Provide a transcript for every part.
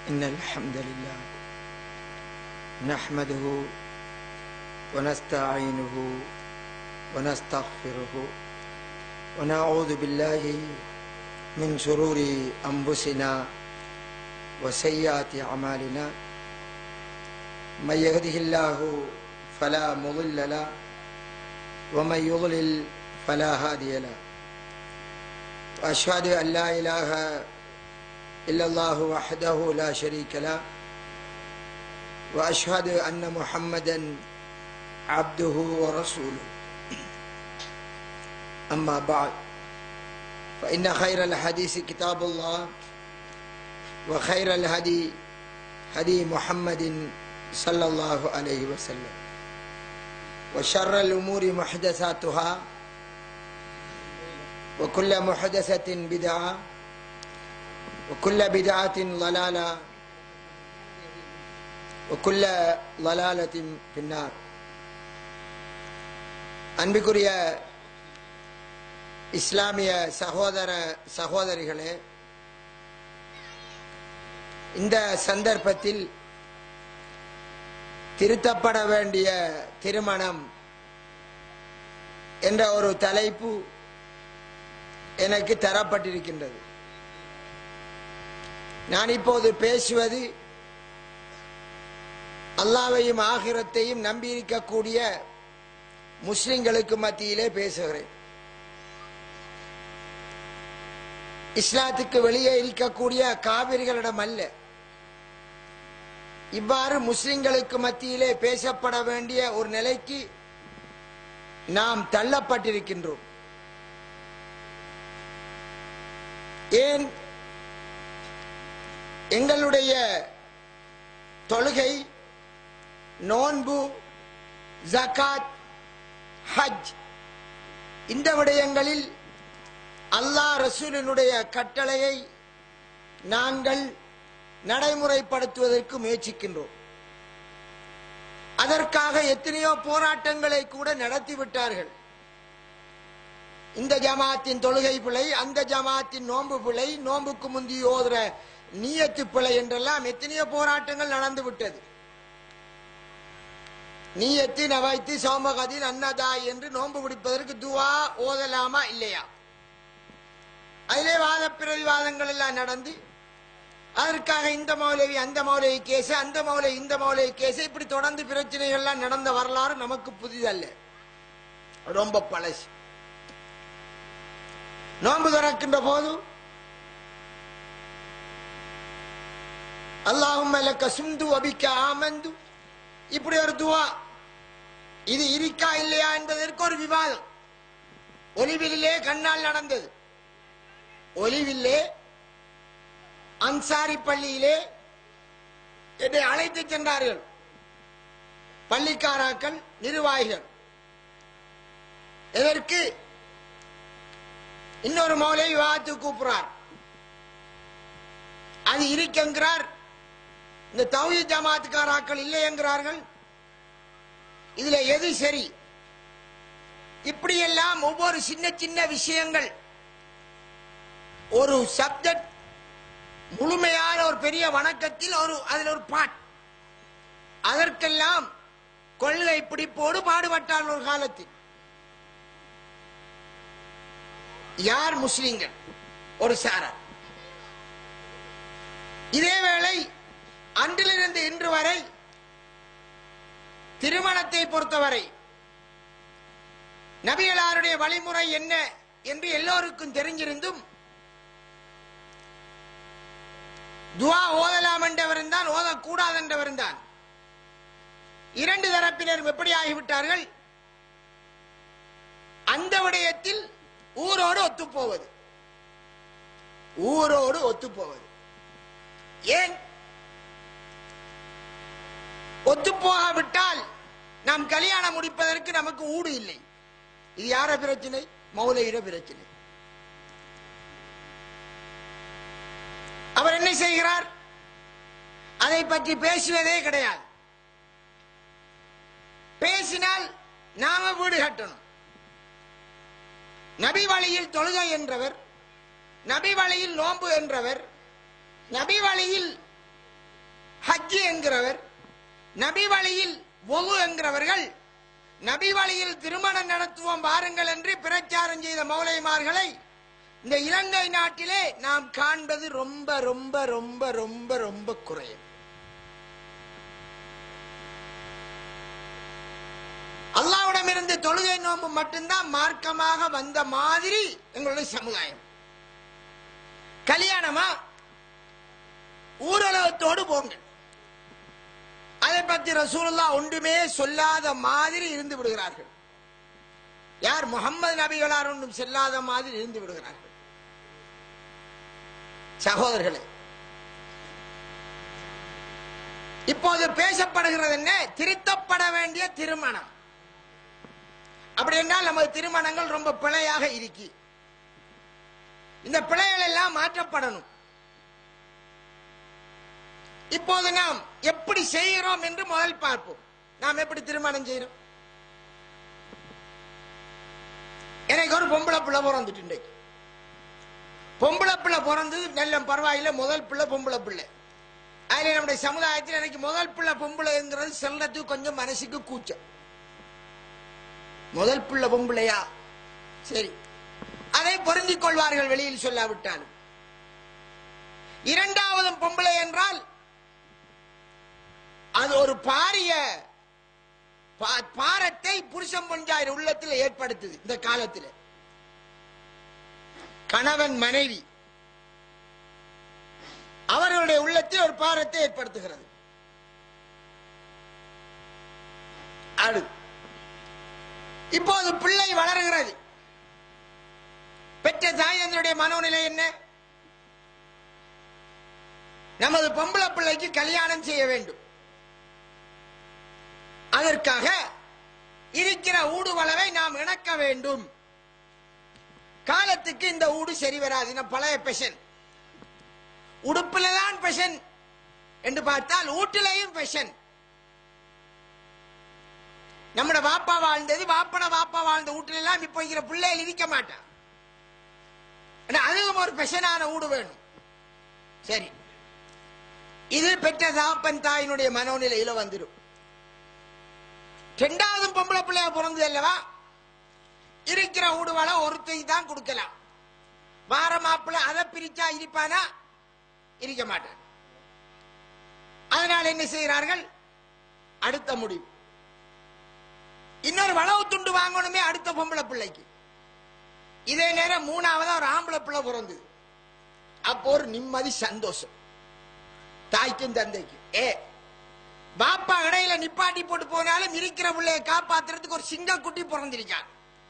إن الحمد لله نحمده ونستعينه ونستغفره ونعوذ بالله من شرور أنفسنا وسيئات أعمالنا من يهده الله فلا مضل له ومن يضلل فلا هادي له وأشهد أن لا إله إلا الله وحده لا شريك له وأشهد أن محمدا عبده ورسوله أما بعد فإن خير الحديث كتاب الله وخير الهدي هدي محمد صلى الله عليه وسلم وشر الأمور محدثاتها وكل محدثة بدعة وكل بدعة ضلالة وكل ضلالة في النار அன்பிற்குரிய இஸ்லாமிய சகோதர சகோதரிகளே இந்த சந்தர்ப்பத்தில் திருத்தப்பட வேண்டிய திருமணம் என்ற ஒரு தலைப்பு எனக்கு தரப்பட்டிருக்கின்றது நான் இப்போது பேசுவது அல்லாவையும் ஆகிரத்தையும் நம்பியிருக்கக்கூடிய முஸ்லிம்களுக்கு மத்தியிலே பேசுகிறேன் இஸ்லாத்துக்கு வெளியே இருக்கக்கூடிய காவிரிகளிடம் அல்ல இவ்வாறு முஸ்லிம்களுக்கு மத்தியிலே பேசப்பட வேண்டிய ஒரு நிலைக்கு நாம் தள்ளப்பட்டிருக்கின்றோம் ஏன் எங்களுடைய தொழுகை நோன்பு ஜகாத் ஹஜ் இந்த விடயங்களில் அல்லாஹ் ரசூலினுடைய கட்டளையை நாங்கள் நடைமுறைப்படுத்துவதற்கு முயற்சிக்கின்றோம் அதற்காக எத்தனையோ போராட்டங்களை கூட நடத்திவிட்டார்கள் இந்த ஜமாத்தின் தொழுகை பிழை அந்த ஜமாத்தின் நோன்பு பிழை நோன்புக்கு முந்தி ஓதுற நீயத்து பிழை என்றெல்லாம் எத்தனையோ போராட்டங்கள் நடந்து விட்டது நீயத்து நவைத்து சோமகதின் அன்னதாய் என்று நோன்பு பிடிப்பதற்கு துவா ஓதலாமா இல்லையா அதிலே வாத பிரதிவாதங்கள் எல்லாம் நடந்து அதற்காக இந்த மௌலவி அந்த மௌலவி கேஸ் அந்த மௌலவி இந்த மௌலவி கேஸ் இப்படி தொடர்ந்து பிரச்சனைகள்லாம் நடந்த வரலாறு நமக்கு புதிதல்ல ரொம்ப பழசு நோன்பு திறக்கின்ற போது அல்லாஹும் சுந்து அபிக்க ஆமந்து இப்படி ஒரு துவா இது இருக்கா இல்லையா என்பதற்கு ஒரு விவாதம் ஒலிவிலே கண்ணால் நடந்தது ஒலிவில்லே அன்சாரி பள்ளியிலே என்னை அழைத்து சென்றார்கள் பள்ளிக்காராக்கள் நிர்வாகிகள் எதற்கு இன்னொரு மௌலை விவாதத்துக்கு கூப்பிடுறார் அது இருக்கங்கிறார் இந்த தௌஹி ஜமாத்துக்காராக்கள் இல்லை என்கிறார்கள் இதுல எது சரி இப்படியெல்லாம் ஒவ்வொரு சின்ன சின்ன விஷயங்கள் ஒரு சப்ஜெக்ட் முழுமையான ஒரு பெரிய வணக்கத்தில் ஒரு அதில் ஒரு பாட் அதற்கெல்லாம் கொள்கை பிடிப்போடு பாடுபட்டார் ஒரு காலத்தில் யார் முஸ்லிம்கள் ஒரு சாரார் இதேவேளை அன்றிலிருந்து இன்று வரை திருமணத்தை பொறுத்தவரை நபிகளாருடைய வழிமுறை என்ன என்று எல்லோருக்கும் தெரிஞ்சிருந்தும் துவா ஓதலாம் என்றவரும் தான் ஓதக்கூடாது என்றவரும் தான் இரண்டு தரப்பினரும் எப்படி ஆகிவிட்டார்கள் அந்த விடயத்தில் ஊரோடு ஒத்துப்போவது ஊரோடு ஒத்துப்போவது ஏன் ஒத்துப்போகாவிட்டால் நாம் கல்யாணம் முடிப்பதற்கு நமக்கு ஊடு இல்லை இது யார பிரச்சனை மௌலையிட பிரச்சனை அவர் என்ன செய்கிறார் அதை பற்றி பேசுவதே கிடையாது பேசினால் நாம வீடு கட்டணும் நபி வழியில் தொழுகை என்றவர் நபி வழியில் நோன்பு என்றவர் நபி வழியில் ஹஜ்ஜி என்கிறவர் நபி வழியில் ஒது என்கிறவர்கள் நபி வழியில் திருமணம் நடத்துவோம் வாருங்கள் என்று பிரச்சாரம் செய்த மௌலைமார்களை இந்த இலங்கை நாட்டிலே நாம் காண்பது ரொம்ப ரொம்ப ரொம்ப ரொம்ப ரொம்ப குறையும் அல்லாவிடம் இருந்து தொழுகை நோம்பு மட்டும்தான் மார்க்கமாக வந்த மாதிரி எங்களுடைய சமுதாயம் கல்யாணமா ஊரலகத்தோடு போங்க அதை பத்தி ரசூலுல்லா ஒன்றுமே சொல்லாத மாதிரி இருந்து விடுகிறார்கள் யார் முகமது நபிகளார் ஒன்றும் செல்லாத மாதிரி இருந்து விடுகிறார்கள் சகோதரர்களே இப்போது பேசப்படுகிறது என்ன திருத்தப்பட வேண்டிய திருமணம் அப்படி என்றால் நமது திருமணங்கள் ரொம்ப பிழையாக இருக்கு இந்த பிழைகள் எல்லாம் மாற்றப்படணும் இப்போது நாம் எப்படி செய்கிறோம் என்று முதல் பார்ப்போம் நாம் எப்படி திருமணம் செய்கிறோம் எனக்கு ஒரு பொம்பளை பிள்ளை பிறந்துட்டு இன்றைக்கு பொம்பளை பிள்ளை பிறந்தது நல்ல பரவாயில்ல முதல் பிள்ளை பொம்பளை பிள்ளை அதுல நம்முடைய சமுதாயத்தில் எனக்கு முதல் பிள்ளை பொம்பளைங்கிறது செல்லத்துக்கு கொஞ்சம் மனசுக்கு கூச்சம் முதல் பிள்ளை பொம்பளையா சரி அதை பொருந்திக் கொள்வார்கள் வெளியில் சொல்லாவிட்டாலும் இரண்டாவது பொம்பளை என்றால் அது ஒரு பாரிய பா- பாரத்தை புருஷன் பஞ்சாயிரம் உள்ளத்தில் ஏற்படுத்துது இந்த காலத்தில் கணவன் மனைவி அவர்களுடைய உள்ளத்தில் ஒரு பாரத்தை ஏற்படுத்துகிறது அடுத்து இப்போது பிள்ளை வளருகிறது பெற்ற தாயந்தருடைய மனோநிலை என்ன நமது பொம்பளை பிள்ளைக்கு கல்யாணம் செய்ய வேண்டும் அதற்காக இருக்கிற ஊடுவளவை நாம் இணக்க வேண்டும் காலத்துக்கு இந்த ஊடு சரி வராது இன்னும் பழைய பெஷன் உடுப்புல தான் பெஷன் என்று பார்த்தால் ஊட்டிலையும் பெஷன் நம்மட பாப்பா வாழ்ந்தது பாப்பன பாப்பா வாழ்ந்த வீட்டுல எல்லாம் இப்ப இருக்கிற பிள்ளைகள் இருக்க மாட்டான் ஆனா அதுவும் ஒரு பெஷனான ஊடு வேணும் சரி இது பெற்ற தாப்பன் தாயினுடைய மனோநிலையில வந்துடும் ரெண்டாவது பொம்பளை பிள்ளைய பிறந்தது அல்லவா இருக்கிற ஊடுவளை ஒருத்தைக்கு தான் கொடுக்கலாம் வார மாப்பிள்ளை அதை பிரிச்சா இருப்பானா இருக்க மாட்டான் அதனால என்ன செய்கிறார்கள் அடுத்த முடிவு இன்னொரு வளவு துண்டு வாங்கணுமே அடுத்த பொம்பளை பிள்ளைக்கு இதே நேரம் மூணாவதா ஒரு ஆம்பளை பிள்ளை பிறந்தது அப்போ ஒரு நிம்மதி சந்தோஷம் தாய்க்கும் தந்தைக்கும் ஏ பாப்பா இடையில நிப்பாட்டி போட்டு போனாலும் இருக்கிற பிள்ளைய காப்பாத்துறதுக்கு ஒரு சிங்க குட்டி பிறந்திருக்கான்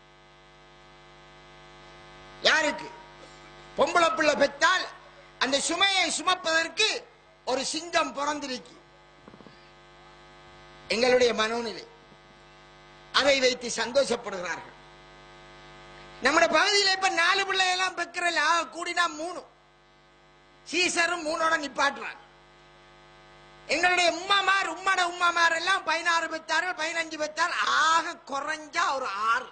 யாருக்கு பொம்பளை பிள்ளை பெற்றால் அந்த சுமையை சுமப்பதற்கு ஒரு சிங்கம் பிறந்திருக்கு எங்களுடைய மனோநிலை அதை வைத்து சந்தோஷப்படுகிறார்கள் நம்முடைய பகுதியில் இப்ப நாலு பிள்ளையெல்லாம் பெக்கிறல கூடினா மூணு சீசரும் மூணோட நிப்பாட்டுறாங்க எங்களுடைய உம்மாமார் உம்மட உம்மாமார் எல்லாம் பதினாறு பெற்றார்கள் பதினஞ்சு பெற்றால் ஆக குறைஞ்சா ஒரு ஆறு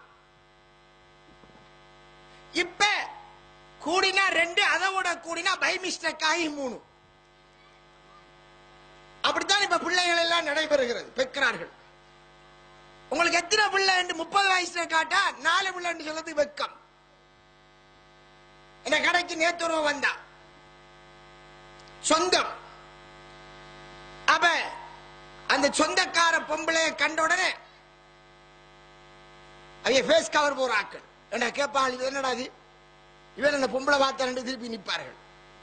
இப்ப கூடினா ரெண்டு அதை விட கூடினா பை மிஸ்டேக் ஆகி மூணு அப்படித்தான் இப்ப பிள்ளைகள் எல்லாம் நடைபெறுகிறது பெற்கிறார்கள் உங்களுக்கு எத்தனை பிள்ளை என்று முப்பது வயசுல காட்டா நாலு பிள்ளை என்று சொல்றது வெக்கம் என்ன கடைக்கு நேத்துருவம் வந்தா சொந்தம் அப்ப அந்த சொந்தக்கார பொம்பளைய கண்ட உடனே அவங்க ஃபேஸ் கவர் போற ஆக்கள் என்ன கேட்பாள் இது என்னடா இது இவன் அந்த பொம்பளை பார்த்த ரெண்டு திருப்பி நிற்பார்கள்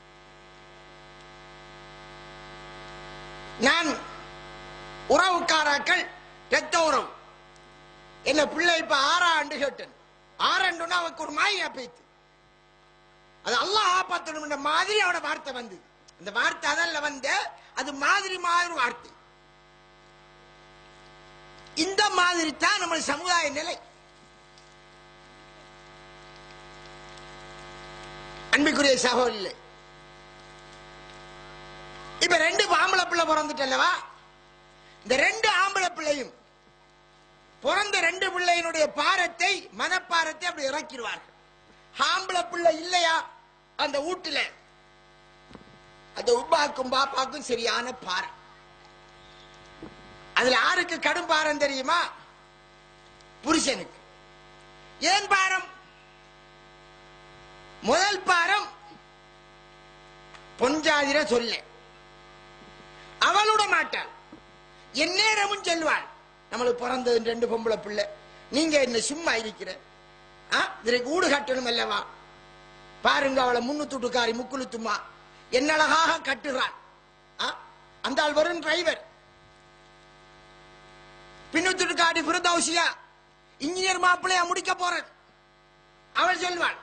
நான் உறவுக்காராக்கள் ரத்த உறவு என்ன பிள்ளை இப்ப ஆறா ஆண்டு கேட்டேன் ஆறாண்டுன்னா அவனுக்கு ஒரு மாயை பேத்து அது அல்லாஹ் ஆப்பாத்தணும் மாதிரி அவட வார்த்தை வந்தது அந்த வார்த்தை அதல்ல வந்த அது மாதிரி மாதிரி வார்த்தை இந்த மாதிரி தான் நம்ம சமுதாய நிலை அன்பிற்குரிய சகோதரிலே இப்ப ரெண்டு ஆம்பளை பிள்ளை பிறந்துட்டல்லவா இந்த ரெண்டு ஆம்பளை பிள்ளையும் பிறந்த ரெண்டு பிள்ளையினுடைய பாரத்தை மனப்பாரத்தை அப்படி இறக்கிடுவார்கள் ஆம்பளை பிள்ளை இல்லையா அந்த வீட்டுல அந்த உப்பாக்கும் பாப்பாக்கும் சரியான பாரம் அதுல யாருக்கு கடும் பாரம் தெரியுமா புருஷனுக்கு ஏன் பாரம் முதல் பாரம் பொஞ்சாதிர சொல்ல அவளோட மாட்டாள் எந்நேரமும் சொல்வாள் நம்மளுக்கு பிறந்தது ரெண்டு பொம்பளை பிள்ளை நீங்க என்ன சும்மா இருக்கிற ஆ, இதற்கு ஊடு கட்டணும் அல்லவா பாருங்க அவளை முன்னுத்துட்டுக்காரி முக்குளுத்துமா என்ன அழகாக கட்டுகிறாள் ஆ, அந்த ஆள் வரும் டிரைவர் பின்னுத்துட்டுக்காரி பிரதௌசியா இன்ஜினியர் மாப்பிள்ளையா முடிக்க போறேன் அவள் சொல்வாள்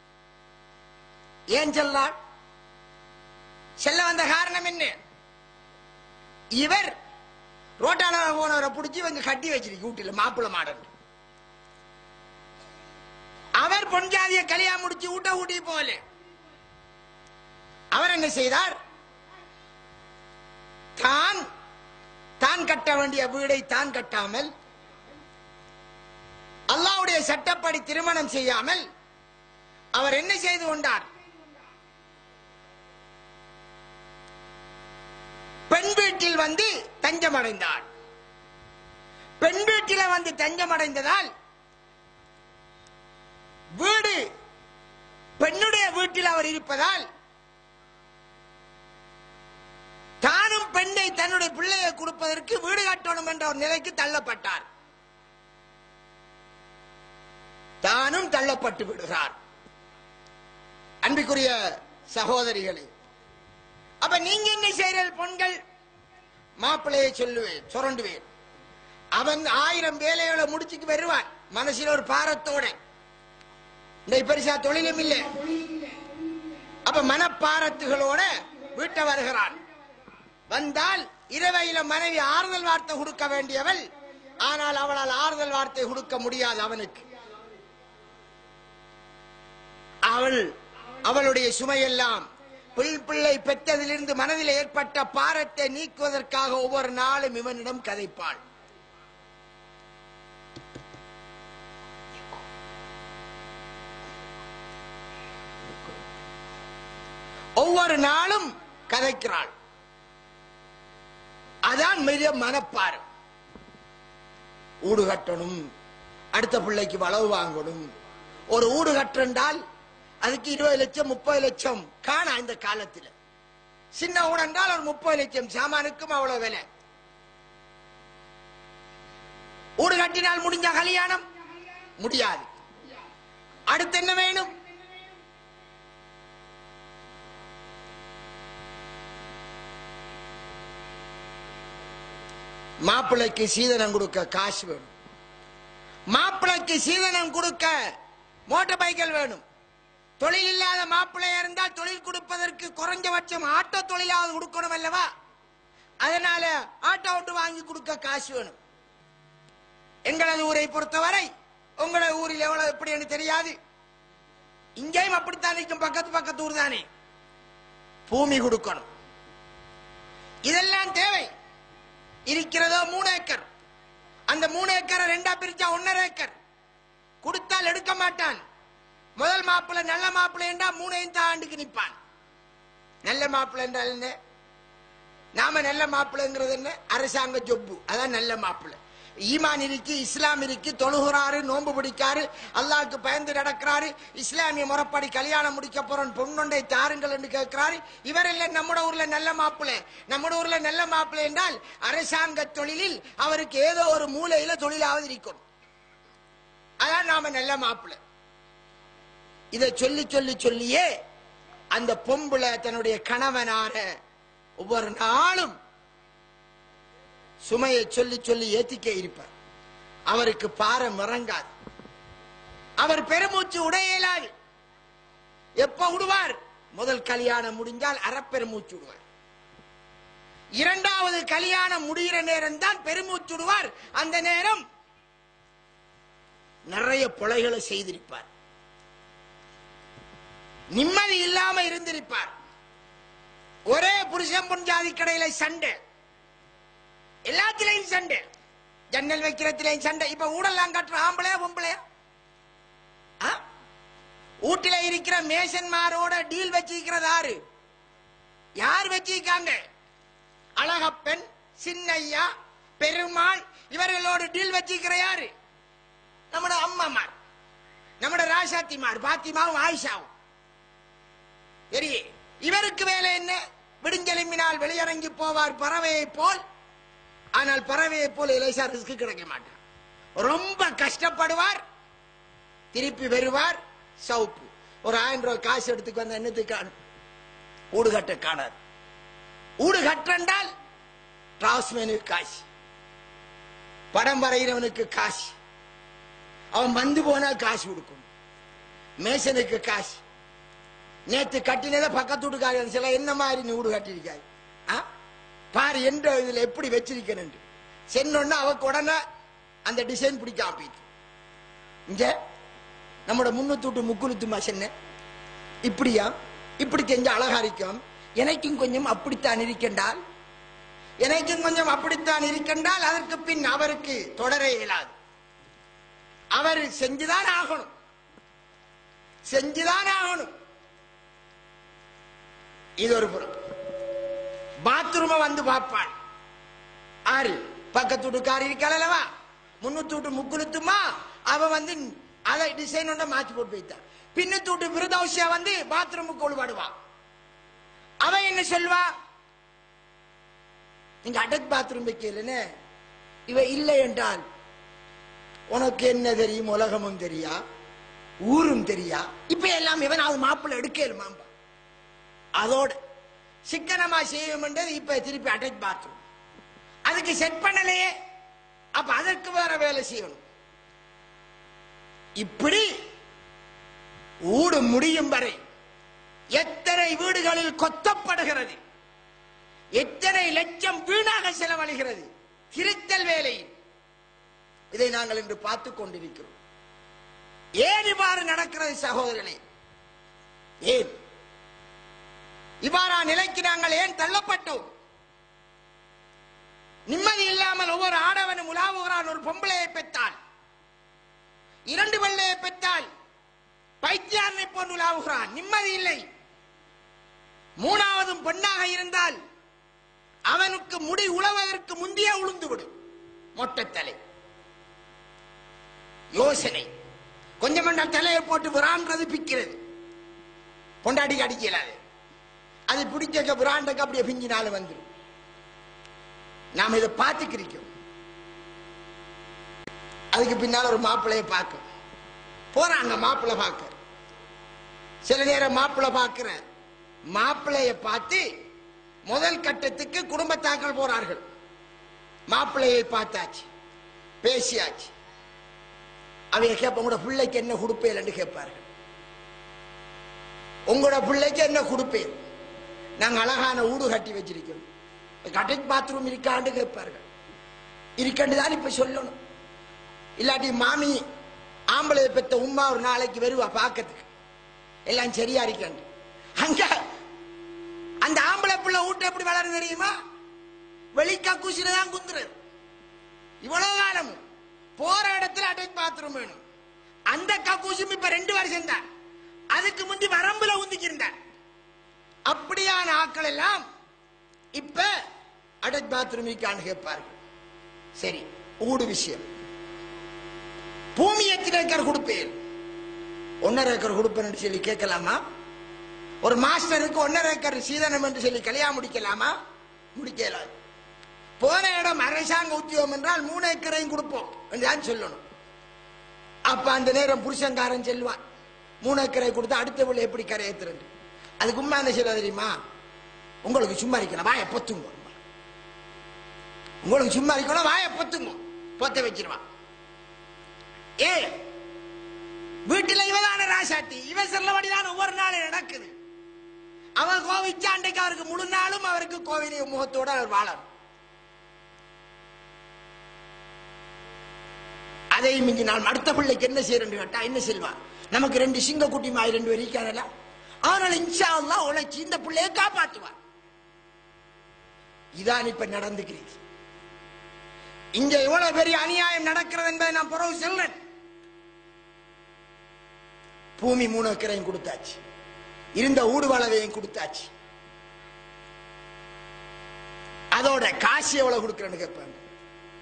ஏன் சொல்லாள் செல்ல வந்த காரணம் என்ன இவர் ரோட்டால போனவரை பிடிச்சி இவங்க கட்டி வச்சிருக்கு வீட்டுல மாப்பிள்ளை மாடன் அவர் பொன்ஜாதிய கல்யாணம் முடிச்சு ஊட்ட ஊட்டி போல அவர் என்ன செய்தார் தான் தான் கட்ட வேண்டிய வீடை தான் கட்டாமல் அல்லாவுடைய சட்டப்படி திருமணம் செய்யாமல் அவர் என்ன செய்து கொண்டார் பெண் வீட்டில் வந்து தஞ்சமடைந்தார் பெண் வீட்டில வந்து தஞ்சமடைந்ததால் வீடு பெண்ணுடைய வீட்டில் அவர் இருப்பதால் தானும் பெண்ணை தன்னுடைய பிள்ளையை கொடுப்பதற்கு வீடு கட்டணும் என்ற ஒரு நிலைக்கு தள்ளப்பட்டார் தானும் தள்ளப்பட்டு விடுகிறார் அன்பிற்குரிய சகோதரிகளே அப்ப நீங்க என்ன செய்யறது பெண்கள் மாப்பிள்ளையை சொல்லுவேன் சுரண்டுவேன் அவன் ஆயிரம் வேலைகளை முடிச்சுக்கு வருவான் மனசில் ஒரு பாரத்தோட இந்த பெருசா தொழிலும் இல்லை அப்ப மனப்பாரத்துகளோட வீட்டை வருகிறான் வந்தால் இரவையில மனைவி ஆறுதல் வார்த்தை கொடுக்க வேண்டியவள் ஆனால் அவளால் ஆறுதல் வார்த்தை கொடுக்க முடியாது அவனுக்கு அவள் அவளுடைய சுமையெல்லாம் பிள் பிள்ளை பெற்றதிலிருந்து மனதில் ஏற்பட்ட பாரத்தை நீக்குவதற்காக ஒவ்வொரு நாளும் இவனிடம் கதைப்பாள் ஒவ்வொரு நாளும் கதைக்கிறாள் அதான் மிக மனப்பாரம் ஊடு கட்டணும் அடுத்த பிள்ளைக்கு வளவு வாங்கணும் ஒரு ஊடு கட்டண்டால் அதுக்கு இருபது லட்சம் முப்பது லட்சம் காணா இந்த காலத்தில் சின்ன ஊடு என்றால் ஒரு முப்பது லட்சம் சாமானுக்கும் அவ்வளவு விலை ஊடு கட்டினால் முடிஞ்ச கல்யாணம் முடியாது அடுத்து என்ன வேணும் மாப்பிள்ளைக்கு சீதனம் கொடுக்க காசு வேணும் மாப்பிள்ளைக்கு சீதனம் கொடுக்க மோட்டார் பைக்கல் வேணும் தொழில் இல்லாத மாப்பிள்ளையா இருந்தால் தொழில் கொடுப்பதற்கு குறைஞ்சபட்சம் ஆட்டோ தொழிலாவது கொடுக்கணும் அல்லவா அதனால ஆட்டோ ஒன்று வாங்கி கொடுக்க காசு வேணும் எங்களது ஊரை பொறுத்தவரை உங்களது ஊரில் எவ்வளவு எப்படின்னு தெரியாது இங்கேயும் அப்படித்தான் இருக்கும் பக்கத்து பக்கத்து ஊர் தானே பூமி கொடுக்கணும் இதெல்லாம் தேவை இருக்கிறதோ மூணு ஏக்கர் அந்த மூணு ஏக்கரை ரெண்டா பிரிச்சா ஒன்னரை ஏக்கர் கொடுத்தால் எடுக்க மாட்டான் முதல் மாப்பிள்ளை நல்ல மாப்பிள்ளை என்றா மூணையும் தாண்டுக்கு நிப்பான் நல்ல மாப்பிள்ளை என்றால் என்ன நாம நல்ல மாப்பிள்ளைங்கிறது என்ன அரசாங்க ஜொப்பு அதான் நல்ல மாப்பிள்ளை ஈமான் இருக்கு இஸ்லாம் இருக்கு தொழுகிறாரு நோன்பு பிடிக்காரு அல்லாஹ்க்கு பயந்து நடக்கிறாரு இஸ்லாமிய முறைப்படி கல்யாணம் முடிக்க போறோம் பொண்ணொண்டை தாருங்கள் என்று கேட்கிறாரு இவர் இல்ல நம்ம ஊர்ல நல்ல மாப்பிள்ளை நம்ம ஊர்ல நல்ல மாப்பிள்ளை என்றால் அரசாங்க தொழிலில் அவருக்கு ஏதோ ஒரு மூலையில தொழிலாவது இருக்கும் அதான் நாம நல்ல மாப்பிள்ளை இதை சொல்லி சொல்லி சொல்லியே அந்த பொம்பளை தன்னுடைய கணவனார ஒவ்வொரு நாளும் சுமையை சொல்லி சொல்லி ஏத்திக்க இருப்பார் அவருக்கு பாரம் இறங்காது அவர் பெருமூச்சு உடைய இயலாது எப்ப விடுவார் முதல் கல்யாணம் முடிஞ்சால் அறப்பெருமூச்சு விடுவார் இரண்டாவது கல்யாணம் முடிகிற நேரம் தான் பெருமூச்சு விடுவார் அந்த நேரம் நிறைய கொலைகளை செய்திருப்பார் நிம்மதி இல்லாம இருந்திருப்பார் ஒரே புருஷன் பொஞ்சாதி கடையில சண்டை எல்லாத்திலையும் சண்டை ஜன்னல் வைக்கிறதுலையும் சண்டை இப்ப ஊடெல்லாம் கட்டுற ஆம்பளையா பொம்பளையா ஆ? வீட்டில இருக்கிற மேசன்மாரோட டீல் வச்சிருக்கிறது யாரு யார் வச்சிருக்காங்க அழகப்பன் சின்னையா பெருமாள் இவர்களோடு டீல் வச்சிருக்கிற யாரு நம்மட அம்மாமார் நம்மட ராசாத்திமார் பாத்திமாவும் ஆயிஷாவும் சரி இவருக்கு வேலை என்ன விடுஞ்செலும்பினால் வெளியிறங்கி போவார் பறவையை போல் ஆனால் பறவையை போல் இலேசா ரிஸ்க் கிடைக்க மாட்டார் ரொம்ப கஷ்டப்படுவார் திருப்பி வருவார் சவுப்பு ஒரு ஆயிரம் ரூபாய் காசு எடுத்துக்கு வந்த என்னத்துக்கு காணும் ஊடு கட்ட காணாது ஊடு கட்டண்டால் டிராஸ்மேனுக்கு காசு படம் வரைகிறவனுக்கு காசு அவன் வந்து போனா காசு கொடுக்கும் மேசனுக்கு காசு நேத்து கட்டினதை பக்கத்து வீட்டுக்காரன் சில என்ன மாதிரி நீ வீடு கட்டியிருக்காய் ஆ? பாரு என்ற இதுல எப்படி வச்சிருக்கேன் சென்னொன்னு அவக்கு உடனே அந்த டிசைன் பிடிக்காம போயிட்டு இங்க நம்மட முன்னூத்தூட்டு முக்குழுத்துமா சென்ன இப்படியா இப்படி செஞ்சு அழகா இருக்கும் எனக்கும் கொஞ்சம் அப்படித்தான் இருக்கின்றால் எனக்கும் கொஞ்சம் அப்படித்தான் இருக்கின்றால் அதற்கு பின் அவருக்கு தொடர இயலாது அவர் செஞ்சுதான் ஆகணும் செஞ்சுதான் ஆகணும் இது ஒரு புறம் பாத்ரூம வந்து பார்ப்பான் ஆறு பக்கத்து வீட்டுக்காரி இருக்கலவா முன்னூத்தி வீட்டு முக்குளுத்துமா அவ வந்து அதை டிசைன் ஒன்றை மாத்தி போட்டு போயிட்டான் பின்னத்து வீட்டு விருதோசியா வந்து பாத்ரூமுக்கு ஒழுவாடுவா அவ என்ன சொல்வா நீங்க அடக் பாத்ரூம் வைக்கலன்னு இவ இல்லை என்றால் உனக்கு என்ன தெரியும் உலகமும் தெரியா ஊரும் தெரியா இப்ப எல்லாம் இவன் அது மாப்பிள்ளை எடுக்கலுமாம்பா அதோட சிக்கனமா செய்யும் இப்ப திருப்பி அட்டாச் பாத்ரூம் அதுக்கு செட் பண்ணலையே அப்ப அதற்கு வேற வேலை செய்யணும் இப்படி ஊடு முடியும் வரை எத்தனை வீடுகளில் கொத்தப்படுகிறது எத்தனை லட்சம் வீணாக செலவழிகிறது திருத்தல் வேலையில் இதை நாங்கள் இன்று பார்த்துக் கொண்டிருக்கிறோம் ஏன் இவ்வாறு நடக்கிறது சகோதரர்களே ஏன் இவ்வாறா நிலைக்கு நாங்கள் ஏன் தள்ளப்பட்டோம் நிம்மதி இல்லாமல் ஒவ்வொரு ஆடவனும் உலாவுகிறான் ஒரு பொம்பளையை பெற்றால் இரண்டு வெள்ளையை பெற்றால் பைத்தியாரனை போன்று உலாவுகிறான் நிம்மதி இல்லை மூணாவதும் பெண்ணாக இருந்தால் அவனுக்கு முடி உழவதற்கு முந்தைய உளுந்துவிடும் மொட்டத்தலை யோசனை கொஞ்சம் கொஞ்சம் தலையை போட்டு விரான்றது பிக்கிறது பொண்டாட்டிக்கு அடிக்கலாது அது பிடிச்சக்க விராண்டக்கு அப்படியே பிஞ்சினாலும் வந்துடும் நாம் இதை பார்த்துக்கிறோம் அதுக்கு பின்னால் ஒரு மாப்பிள்ளைய பார்க்க போறாங்க மாப்பிள்ளை பார்க்க சில நேரம் மாப்பிள்ளை பார்க்கிற மாப்பிள்ளைய பார்த்து முதல் கட்டத்துக்கு குடும்பத்தாக்கள் போறார்கள் மாப்பிள்ளையை பார்த்தாச்சு பேசியாச்சு அவங்க கேட்ப உங்களோட பிள்ளைக்கு என்ன கொடுப்பேன் கேட்பார்கள் உங்களோட பிள்ளைக்கு என்ன கொடுப்பேன் நாங்க அழகான ஊடு கட்டி வச்சிருக்கோம் அட்டாச் பாத்ரூம் இருக்கான்னு கேட்பார்கள் இருக்கண்டு தான் இப்ப சொல்லணும் இல்லாட்டி மாமி ஆம்பளை பெத்த உமா ஒரு நாளைக்கு வருவா பார்க்கறதுக்கு எல்லாம் சரியா இருக்காண்டு அங்க அந்த ஆம்பளை பிள்ளை வீட்டு எப்படி வளரும் தெரியுமா வெளிக்கா குசில தான் குந்துறது இவ்வளவு காலம் போற இடத்துல அட்டாச் பாத்ரூம் வேணும் அந்த கக்கூசும் இப்ப ரெண்டு வருஷம் தான் அதுக்கு முந்தி வரம்புல உந்திக்கிருந்தார் அப்படியான ஆட்கள் எல்லாம் இப்ப அட்டாச் பாத்ரூம் இருக்கான்னு கேட்பார்கள் சரி ஊடு விஷயம் பூமி எத்தனை ஏக்கர் கொடுப்பேன் ஒன்னரை ஏக்கர் கொடுப்பேன் சொல்லி கேட்கலாமா ஒரு மாஸ்டருக்கு ஒன்னரை ஏக்கர் சீதனம் என்று சொல்லி கல்யாணம் முடிக்கலாமா முடிக்கலாது போன இடம் அரசாங்க உத்தியோகம் என்றால் மூணு ஏக்கரையும் கொடுப்போம் என்றுதான் சொல்லணும் அப்ப அந்த நேரம் புருஷங்காரன் செல்வான் மூணு ஏக்கரை கொடுத்து அடுத்த பிள்ளை எப்படி கரையேத்துறது அதுக்கு உண்மை என்ன சொல்ல தெரியுமா உங்களுக்கு சும்மா இருக்கணும் வாய பொத்துங்க உங்களுக்கு சும்மா இருக்கணும் வாய பொத்துங்க பொத்த வச்சிருவான் ஏ வீட்டுல இவதான ராசாத்தி இவ செல்லபடிதான் ஒவ்வொரு நாளும் நடக்குது அவன் கோவிச்சா அன்றைக்கு அவருக்கு முழு நாளும் அவருக்கு கோவிலிய முகத்தோட அவர் வாழணும் அதை மிஞ்சி நான் அடுத்த பிள்ளைக்கு என்ன செய்யறேன்னு கேட்டா என்ன செல்வா நமக்கு ரெண்டு சிங்க குட்டி மாய் ரெண்டு பேர் இருக்காரல்ல ஆனால் இன்ஷா அல்லாஹ் உழைச்சி இந்த பிள்ளைய காப்பாத்துவார் இதான் இப்ப நடந்துக்கிறீங்க இங்க எவ்வளவு பெரிய அநியாயம் நடக்கிறது என்பதை நான் பிறகு சொல்றேன் பூமி மூணு ஏக்கரையும் கொடுத்தாச்சு இருந்த ஊடு வளவையும் கொடுத்தாச்சு அதோட காசு எவ்வளவு கொடுக்கறேன்னு கேட்பாங்க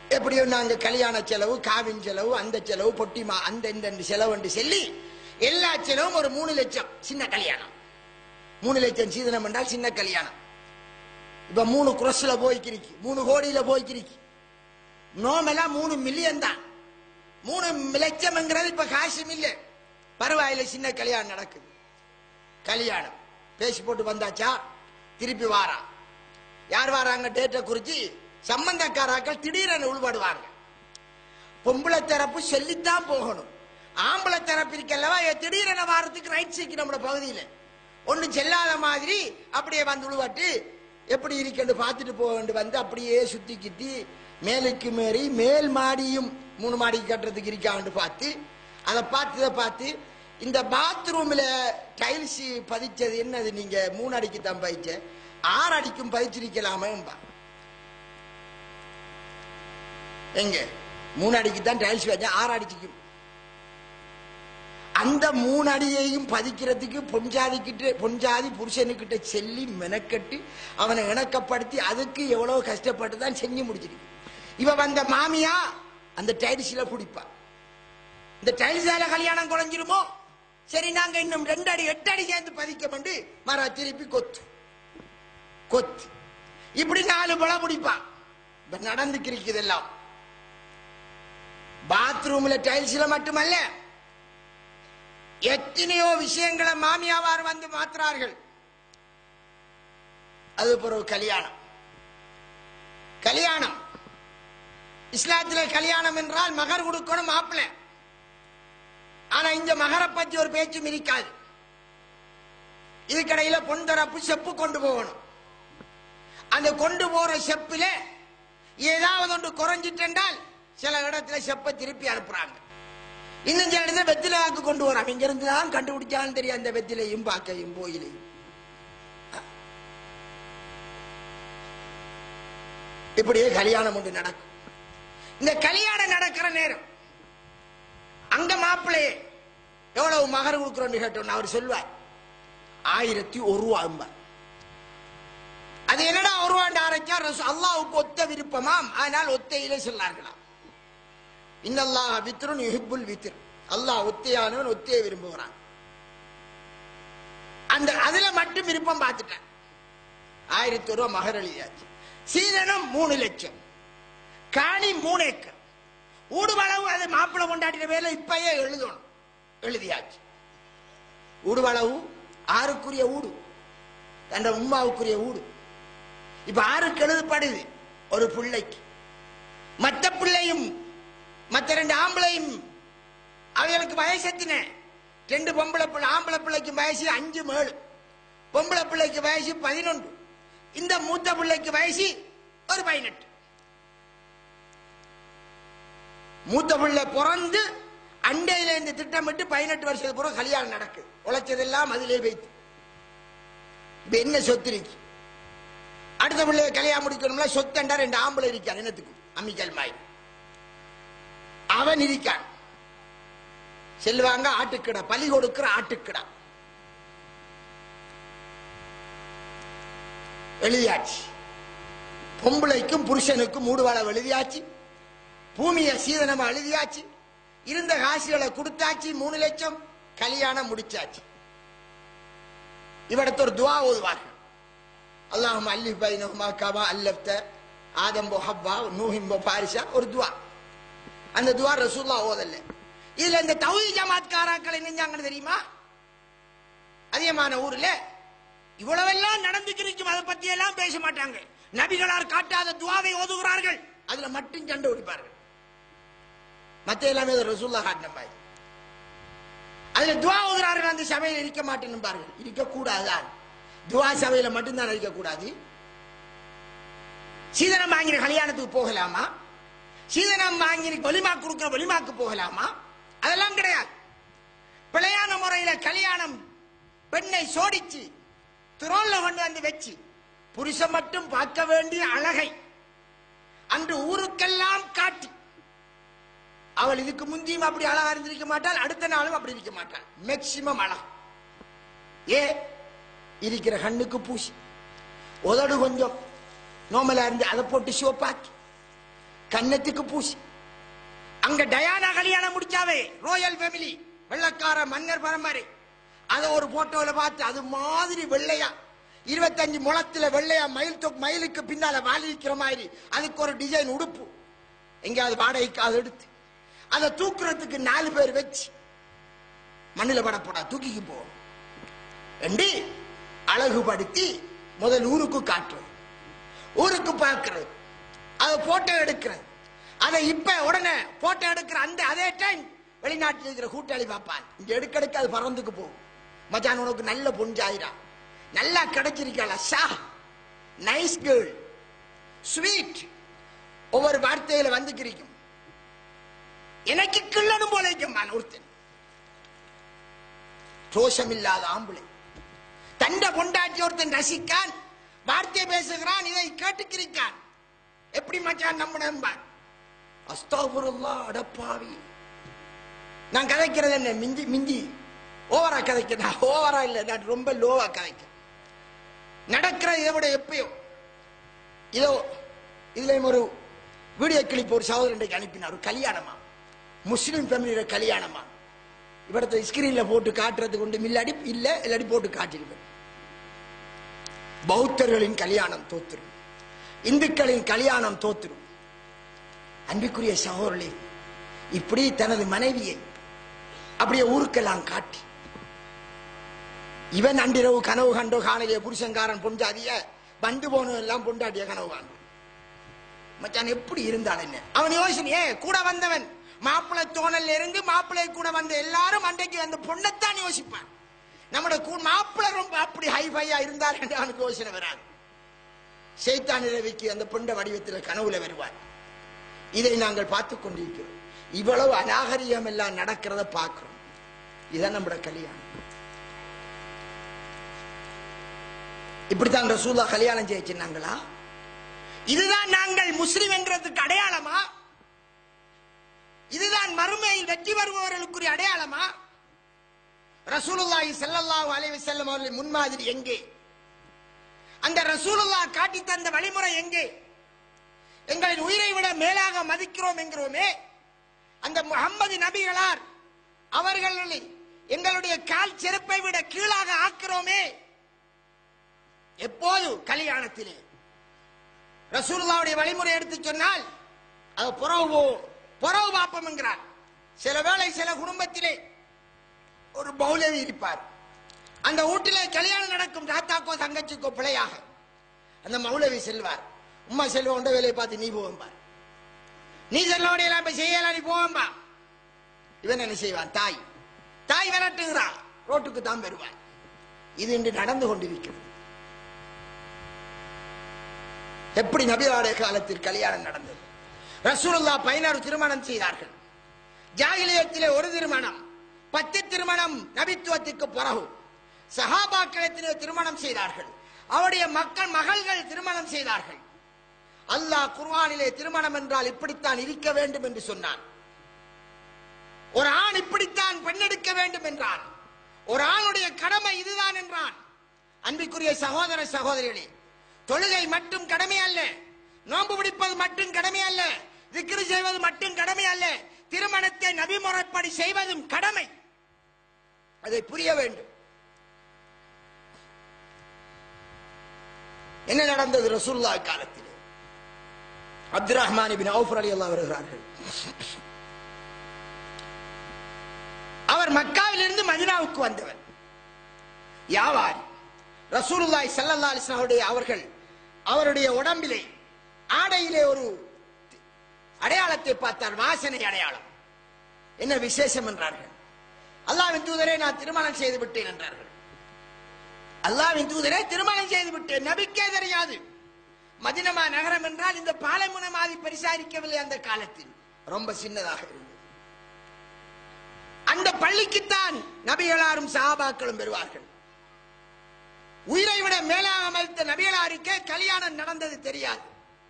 எப்படியோ நாங்க கல்யாண செலவு காவின் செலவு அந்த செலவு பொட்டிமா அந்த இந்த செலவு என்று சொல்லி எல்லா செலவும் ஒரு மூணு லட்சம் சின்ன கல்யாணம் மூணு லட்சம் சீதனம் என்றால் சின்ன கல்யாணம் இப்ப மூணு குரஸ்ல போய்க்கிருக்கு மூணு கோடியில போய்க்கிருக்கு நோமெல்லாம் மூணு மில்லியன் தான் மூணு லட்சம்ங்கிறது இப்ப காசும் இல்ல பரவாயில்ல சின்ன கல்யாணம் நடக்குது கல்யாணம் பேசி போட்டு வந்தாச்சா திருப்பி வாரா யார் வராங்க டேட்டை குறிச்சு சம்பந்தக்காராக்கள் திடீரென உள்படுவாங்க பொம்பளை தரப்பு சொல்லித்தான் போகணும் ஆம்பளை தரப்பு இருக்கல்லவா இவன் திடீரென வாரத்துக்கு ரைட் சைக்கு நம்ம பகுதியில் ஒண்ணு செல்லாத மாதிரி அப்படியே வந்து உழுவாட்டு எப்படி இருக்கன்னு பார்த்துட்டு போக வேண்டு வந்து அப்படியே சுத்தி கிட்டி மேலுக்கு மேறி மேல் மாடியும் மூணு மாடிக்கு கட்டுறதுக்கு இருக்கான்னு பார்த்து அதை பார்த்து இதை பார்த்து இந்த பாத்ரூம்ல டைல்ஸ் பதிச்சது என்னது நீங்க மூணு அடிக்கு தான் பதிச்ச ஆறு அடிக்கும் பதிச்சிருக்கலாமேம்பா எங்க மூணு அடிக்கு தான் டைல்ஸ் வச்சேன் ஆறு அடிச்சுக்கும் அந்த மூணு அடியையும் பதிக்கிறதுக்கு பொஞ்சாதிக்கிட்ட பொஞ்சாதி புருஷனுக்கிட்ட செல்லி மெனக்கட்டு அவனை இணக்கப்படுத்தி அதுக்கு எவ்வளவு கஷ்டப்பட்டு தான் செஞ்சு முடிச்சிருக்கு இவ வந்த மாமியா அந்த டைல்ஸ்ல பிடிப்பா இந்த டைல்ஸால கல்யாணம் குறைஞ்சிருமோ சரி நாங்க இன்னும் ரெண்டு அடி எட்டு அடி சேர்ந்து பதிக்க பண்ணி மர திருப்பி கொத்து கொத்து இப்படி நாலு பல பிடிப்பான் இப்ப நடந்துக்கிருக்கு இதெல்லாம் பாத்ரூம்ல டைல்ஸ்ல மட்டுமல்ல எத்தனையோ விஷயங்களை மாமியாவார் வந்து மாத்துறார்கள் அது பிறகு கல்யாணம் கல்யாணம் இஸ்லாத்துல கல்யாணம் என்றால் மகர் கொடுக்கணும் மாப்பிள்ளை ஆனா இந்த மகரை பத்தி ஒரு பேச்சும் இருக்காது இதுக்கடையில பொன் தரப்பு செப்பு கொண்டு போகணும் அந்த கொண்டு போற செப்புல ஏதாவது ஒன்று குறைஞ்சிட்டென்றால் சில இடத்துல செப்பை திருப்பி அனுப்புறாங்க இன்னும் சில இடத்துல வெத்தில வாக்கு கொண்டு வராங்க இங்க இருந்து தான் கண்டுபிடிச்சாலும் தெரியும் அந்த வெத்திலையும் பாக்கையும் போயிலையும் இப்படியே கல்யாணம் ஒன்று நடக்கும் இந்த கல்யாணம் நடக்கிற நேரம் அங்க மாப்பிள்ளையே எவ்வளவு மகர் கொடுக்குறோன்னு கேட்டோம் அவர் சொல்லுவார் ஆயிரத்தி ஒரு ரூபா என்பார் அது என்னடா ஒரு ரூபாண்டு ஆரம்பிச்சா ரசூ- அல்லாஹ்வுக்கு ஒத்த விருப்பமாம் ஆனால் ஒத்தையிலே சொன்னார்களாம் இன்னல்லாஹ் வித்ருன் யுஹிப்புல் வித்ர் அல்லாஹ் ஒத்தையானவன் ஒத்தையை விரும்புகிறான் அந்த அதுல மட்டும் விருப்பம் பார்த்துட்டேன் ஆயிரத்தி ரூபாய் மகர் எழுதியாச்சு சீதனம் மூணு லட்சம் காணி மூணு ஏக்கர் ஊடுவளவு அது மாப்பிள்ளை கொண்டாடின பேர்ல இப்பயே எழுதணும் எழுதியாச்சு ஊடுவளவு ஆறுக்குரிய ஊடு தன் உம்மாவுக்குரிய ஊடு இப்ப ஆறுக்கு எழுதப்படுது ஒரு பிள்ளைக்கு மற்ற பிள்ளையும் மற்ற ரெண்டு ஆம்பளையும் அவைகளுக்கு வயசு எத்தனை ரெண்டு பொம்பளை பிள்ளை ஆம்பளை பிள்ளைக்கு வயசு அஞ்சு மேழு பொம்பளை பிள்ளைக்கு வயசு பதினொன்று இந்த மூத்த பிள்ளைக்கு வயசு ஒரு பதினெட்டு மூத்த பிள்ளை பிறந்து அண்டையில இந்த திட்டமிட்டு பதினெட்டு வருஷத்துக்கு பிறகு கல்யாணம் நடக்குது உழைச்சதெல்லாம் அதிலே வைத்து இப்ப என்ன சொத்து இருக்கு அடுத்த பிள்ளைய கல்யாணம் முடிக்கணும்ல சொத்தண்டா ரெண்டு ஆம்பளை இருக்கான் என்னத்துக்கு அம்மிக்கல் மாய் அவன் இருக்கான் செல்வாங்க ஆட்டுக்கடை பலி கொடுக்கிற ஆட்டுக்கடை எழுதியாச்சு பொம்பளைக்கும் புருஷனுக்கும் மூடுவாள எழுதியாச்சு பூமியை சீதனமா எழுதியாச்சு இருந்த காசுகளை கொடுத்தாச்சு மூணு லட்சம் கல்யாணம் முடிச்சாச்சு இவடத்து ஒரு துவா ஓதுவார்கள் அல்லாஹும் அல்லி பைனஹுமா கமா அல்லப்த ஆதம்போ ஹவ்வா நூஹிம்போ பாரிசா ஒரு துவா அந்த துவா ரசூல்லா ஓதல்ல இதுல இந்த தௌஹீத் ஜமாத்காராக்கள் என்னஞ்சாங்கன்னு தெரியுமா அதிகமான ஊர்ல இவ்வளவெல்லாம் நடந்துக்கிருக்கும் அதை பத்தி எல்லாம் பேச மாட்டாங்க நபிகளார் காட்டாத துவாவை ஓதுகிறார்கள் அதுல மட்டும் சண்டை பிடிப்பார்கள் மத்த எல்லாமே அது ரசூல்லா காட்டின மாதிரி அதுல துவா ஓதுறார்கள் அந்த சபையில் இருக்க மாட்டேன்னு பாருங்கள் இருக்க கூடாதான் துவா சபையில மட்டும்தான் இருக்க கூடாது சீதனம் வாங்கின கல்யாணத்துக்கு போகலாமா சீதனம் வாங்கி வலிமா கொடுக்கிற வலிமாக்கு போகலாமா அதெல்லாம் கிடையாது பிழையான முறையில கல்யாணம் பெண்ணை சோடிச்சு துரோல்ல கொண்டு வந்து வச்சு புருஷன் மட்டும் பார்க்க வேண்டிய அழகை அன்று ஊருக்கெல்லாம் காட்டி அவள் இதுக்கு முந்தியும் அப்படி அழகா இருந்திருக்க மாட்டாள் அடுத்த நாளும் அப்படி இருக்க மாட்டாள் மேக்சிமம் அழகு ஏ இருக்கிற கண்ணுக்கு பூசி உதடு கொஞ்சம் நோமலா இருந்து அதை போட்டு சிவப்பாக்கி கன்னத்துக்கு பூசி அங்க டயானா கல்யாணம் முடிச்சாவே ரோயல் ஃபேமிலி வெள்ளக்கார மன்னர் பரம்பரை அத ஒரு போட்டோல பார்த்து அது மாதிரி வெள்ளையா இருபத்தஞ்சு முழத்துல வெள்ளையா மயில் தொ- மயிலுக்கு பின்னால வாலிக்கிற மாதிரி அதுக்கு ஒரு டிசைன் உடுப்பு எங்கேயாவது வாடகைக்கு அதை எடுத்து அதை தூக்குறதுக்கு நாலு பேர் வச்சு மண்ணில் படப்படா தூக்கிக்கு போ என்று அழகுபடுத்தி முதல் ஊருக்கு காட்டுறது ஊருக்கு பார்க்கிறது அதை போட்டோ எடுக்கிறது அதை இப்ப உடனே போட்டோ எடுக்கிற அந்த அதே டைம் வெளிநாட்டில் இருக்கிற கூட்டாளி பார்ப்பான் இங்க எடுக்க எடுக்க அது பறந்துக்கு போகும் மச்சான் உனக்கு நல்ல பொஞ்சாயிரா நல்லா கிடைச்சிருக்காளா ஷா நைஸ் கேர்ள் ஸ்வீட் ஒவ்வொரு வார்த்தையில வந்து கிரிக்கும் எனக்கு கிள்ளனும் போல இருக்கம்மான் ஒருத்தன் ரோஷமில்லாத ஆம்பளை தண்ட பொண்டாட்டி ஒருத்தன் ரசிக்கான் வார்த்தை பேசுகிறான் இதை கேட்டுக்கிறிக்கான் எப்படி மச்சான் நம்ம நம்பான் அஸ்தாபுருல்லா அடப்பாவி நான் கதைக்கிறது என்ன மிஞ்சி மிஞ்சி ஓவரா கதைக்கிறேன் ஓவரா இல்லை நான் ரொம்ப லோவா கதைக்கிறேன் நடக்கிற இதை விட எப்பயோ இதோ இதுல ஒரு வீடியோ கிளிப் ஒரு சகோதரன் அனுப்பினார் ஒரு கல்யாணமா முஸ்லிம் ஃபேமிலியோட கல்யாணமா இவரத்தை ஸ்கிரீன்ல போட்டு காட்டுறதுக்கு கொண்டு இல்லாடி இல்ல இல்லாடி போட்டு காட்டிருப்பேன் பௌத்தர்களின் கல்யாணம் தோத்துரும் இந்துக்களின் கல்யாணம் தோத்துரும் அன்பிற்குரிய சகோதரர்களே இப்படி தனது மனைவியை அப்படியே ஊருக்கெல்லாம் காட்டி இவன் அன்றிரவு கனவு கண்டோ காணலிய புருஷன்காரன் பொஞ்சாதிய வந்து போனதெல்லாம் பொண்டாட்டிய கனவு காணும் மச்சான் எப்படி இருந்தால் என்ன அவன் யோசனையே கூட வந்தவன் மாப்பிள்ளை தோணல்ல இருந்து மாப்பிள்ளை கூட வந்த எல்லாரும் அன்றைக்கு அந்த பொண்ணைத்தான் யோசிப்பான் நம்மட கூ- மாப்பிள்ளை ரொம்ப அப்படி ஹைஃபையா இருந்தார் என்று அவனுக்கு யோசனை வராது சைத்தான் இரவிக்கு அந்த பொண்ட வடிவத்தில் கனவுல வருவார் இதை நாங்கள் பார்த்து கொண்டிருக்கிறோம் இவ்வளவு அநாகரிகம் எல்லாம் நடக்கிறத பார்க்கிறோம் இதான் நம்மட கல்யாணம் இப்படித்தான் ரசூலா கல்யாணம் செய்யிச்சிருந்தாங்களா இதுதான் நாங்கள் முஸ்லிம் என்கிறதுக்கு அடையாளமா இதுதான் மறுமையில் வெற்றி வருபவர்களுக்குரிய அடையாளமா ரசூலுல்லாஹி ஸல்லல்லாஹு அலைஹி வஸல்லம் அவர்களின் முன்மாதிரி எங்கே அந்த ரசூலுல்லாஹ் காட்டி தந்த வழிமுறை எங்கே எங்களின் உயிரை விட மேலாக மதிக்கிறோம் என்கிறோமே அந்த முகம்மது நபிகளார் அவர்களை எங்களுடைய கால் செருப்பை விட கீழாக ஆக்கிறோமே எப்போது கல்யாணத்திலே ரசூலுல்லாவுடைய வழிமுறை எடுத்து சொன்னால் அது புறவு புறவு பாப்பம் என்கிறார் சில வேளை சில குடும்பத்திலே ஒரு பௌலவி இருப்பார் அந்த வீட்டிலே கல்யாணம் நடக்கும் தாத்தாக்கோ தங்கச்சிக்கோ பிழையாக அந்த மௌலவி செல்வார் உம்மா செல்வ உண்ட வேலையை பார்த்து நீ போவம்பார் நீ செல்லோடைய எல்லாம் இப்ப செய்யலாம் நீ போவம்பா இவன் என்ன செய்வான் தாய் தாய் விரட்டுகிறா ரோட்டுக்கு தான் வருவான் இது இன்று நடந்து கொண்டிருக்கிறது எப்படி நபியாடைய காலத்தில் கல்யாணம் நடந்தது ரசூலுல்லா பதினாறு திருமணம் செய்தார்கள் ஜாகிலியத்திலே ஒரு திருமணம் பத்து திருமணம் நபித்துவத்திற்கு பிறகு சஹாபாக்களத்திலே திருமணம் செய்தார்கள் அவருடைய மக்கள் மகள்கள் திருமணம் செய்தார்கள் அல்லாஹ் குர்ஆனிலே திருமணம் என்றால் இப்படித்தான் இருக்க வேண்டும் என்று சொன்னான் ஒரு ஆண் இப்படித்தான் பெண்ணெடுக்க வேண்டும் என்றான் ஒரு ஆணுடைய கடமை இதுதான் என்றான் அன்பிற்குரிய சகோதர சகோதரிகளே தொழுகை மட்டும் கடமை அல்ல நோன்பு பிடிப்பது மட்டும் கடமை அல்ல திக்ரு செய்வது மட்டும் கடமை அல்ல திருமணத்தை நபிமுறைப்படி செய்வதும் கடமை அதை புரிய வேண்டும் என்ன நடந்தது ரசூல்லா காலத்தில் அப்துல் ரஹ்மான் பின் அவுஃபர் அலி அல்லாஹ் வருகிறார்கள் அவர் மக்காவிலிருந்து மதினாவுக்கு வந்தவர் வியாபாரி ரசூலுல்லாஹி ஸல்லல்லாஹு அலைஹி வஸல்லம் அவருடைய அவர்கள் அவருடைய உடம்பிலே ஆடையிலே ஒரு அடையாளத்தை பார்த்தார் வாசனை அடையாளம் என்ன விசேஷம் என்றார்கள் அல்லாஹ்வின் தூதரே நான் திருமணம் செய்து விட்டேன் என்றார்கள் அல்லாஹ்வின் தூதரே திருமணம் செய்து விட்டேன் நபிக்கே தெரியாது மதினமா நகரம் என்றால் இந்த பாலைமுனை மாதிரி பரிசாரிக்கவில்லை அந்த காலத்தில் ரொம்ப சின்னதாக இருந்தது அந்த பள்ளிக்குத்தான் நபிகளாரும் சஹாபாக்களும் பெறுவார்கள் உயிரை விட மேலாக மதித்த நபிகளாருக்கே கல்யாணம் நடந்தது தெரியாது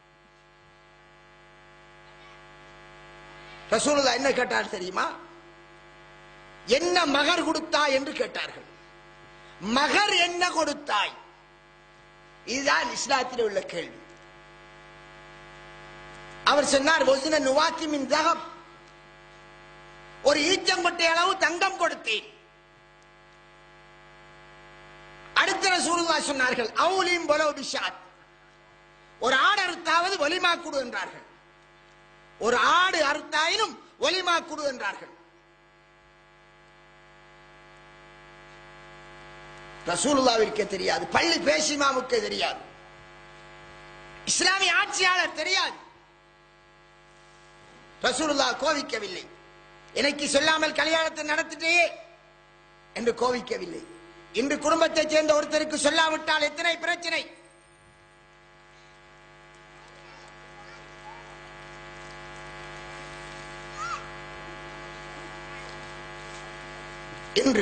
ரசூலுல்லா என்ன கேட்டார் தெரியுமா என்ன மகர் கொடுத்தாய் என்று கேட்டார்கள் மகர் என்ன கொடுத்தாய் இதுதான் இஸ்லாத்தில் உள்ள கேள்வி அவர் சொன்னார் ஒசின நுவாக்கி மின் தகம் ஒரு ஈச்சங்கொட்டை அளவு தங்கம் கொடுத்தேன் அடுத்த ரசூலுல்லா சொன்னார்கள் அவுலியும் போல பிஷாத் ஒரு ஆடு அறுத்தாவது ஒலிமா குடு என்றார்கள் ஒரு ஆடு அறுத்தாயினும் ஒலிமா குடு என்றார்கள் ரசூலுல்லாவிற்கே தெரியாது பள்ளி பேசிமாவுக்கே தெரியாது இஸ்லாமிய ஆட்சியாளர் தெரியாது ரசூலுல்லா கோவிக்கவில்லை எனக்கு சொல்லாமல் கல்யாணத்தை நடத்திட்டே என்று கோவிக்கவில்லை இன்று குடும்பத்தைச் சேர்ந்த ஒருத்தருக்கு சொல்லாவிட்டால் எத்தனை பிரச்சனை இன்று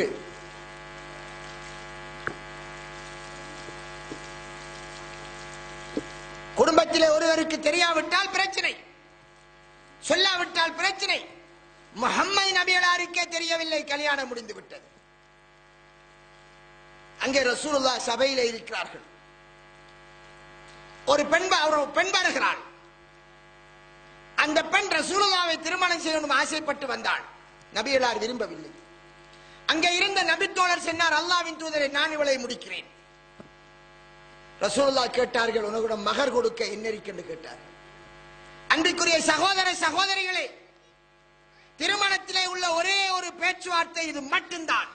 குடும்பத்திலே ஒருவருக்கு தெரியாவிட்டால் பிரச்சனை சொல்லாவிட்டால் பிரச்சனை முகம்மது நபியலாருக்கே தெரியவில்லை கல்யாணம் முடிந்து விட்டது அங்கே ரசூலுல்லா சபையில இருக்கிறார்கள் ஒரு பெண் வ- ஒரு பெண் வருகிறாள் அந்த பெண் ரசூலுல்லாவை திருமணம் செய்யணும் ஆசைப்பட்டு வந்தாள் நபியலார் விரும்பவில்லை அங்கே இருந்த நபித்தோழர் சொன்னார் அல்லாவின் தூதரை நான் இவளை முடிக்கிறேன் ரசூலுல்லா கேட்டார்கள் உனக்கு மகர் கொடுக்க என்ன என்று கேட்டார்கள் அன்றைக்குரிய சகோதர சகோதரிகளே திருமணத்திலே உள்ள ஒரே ஒரு பேச்சுவார்த்தை இது மட்டும்தான்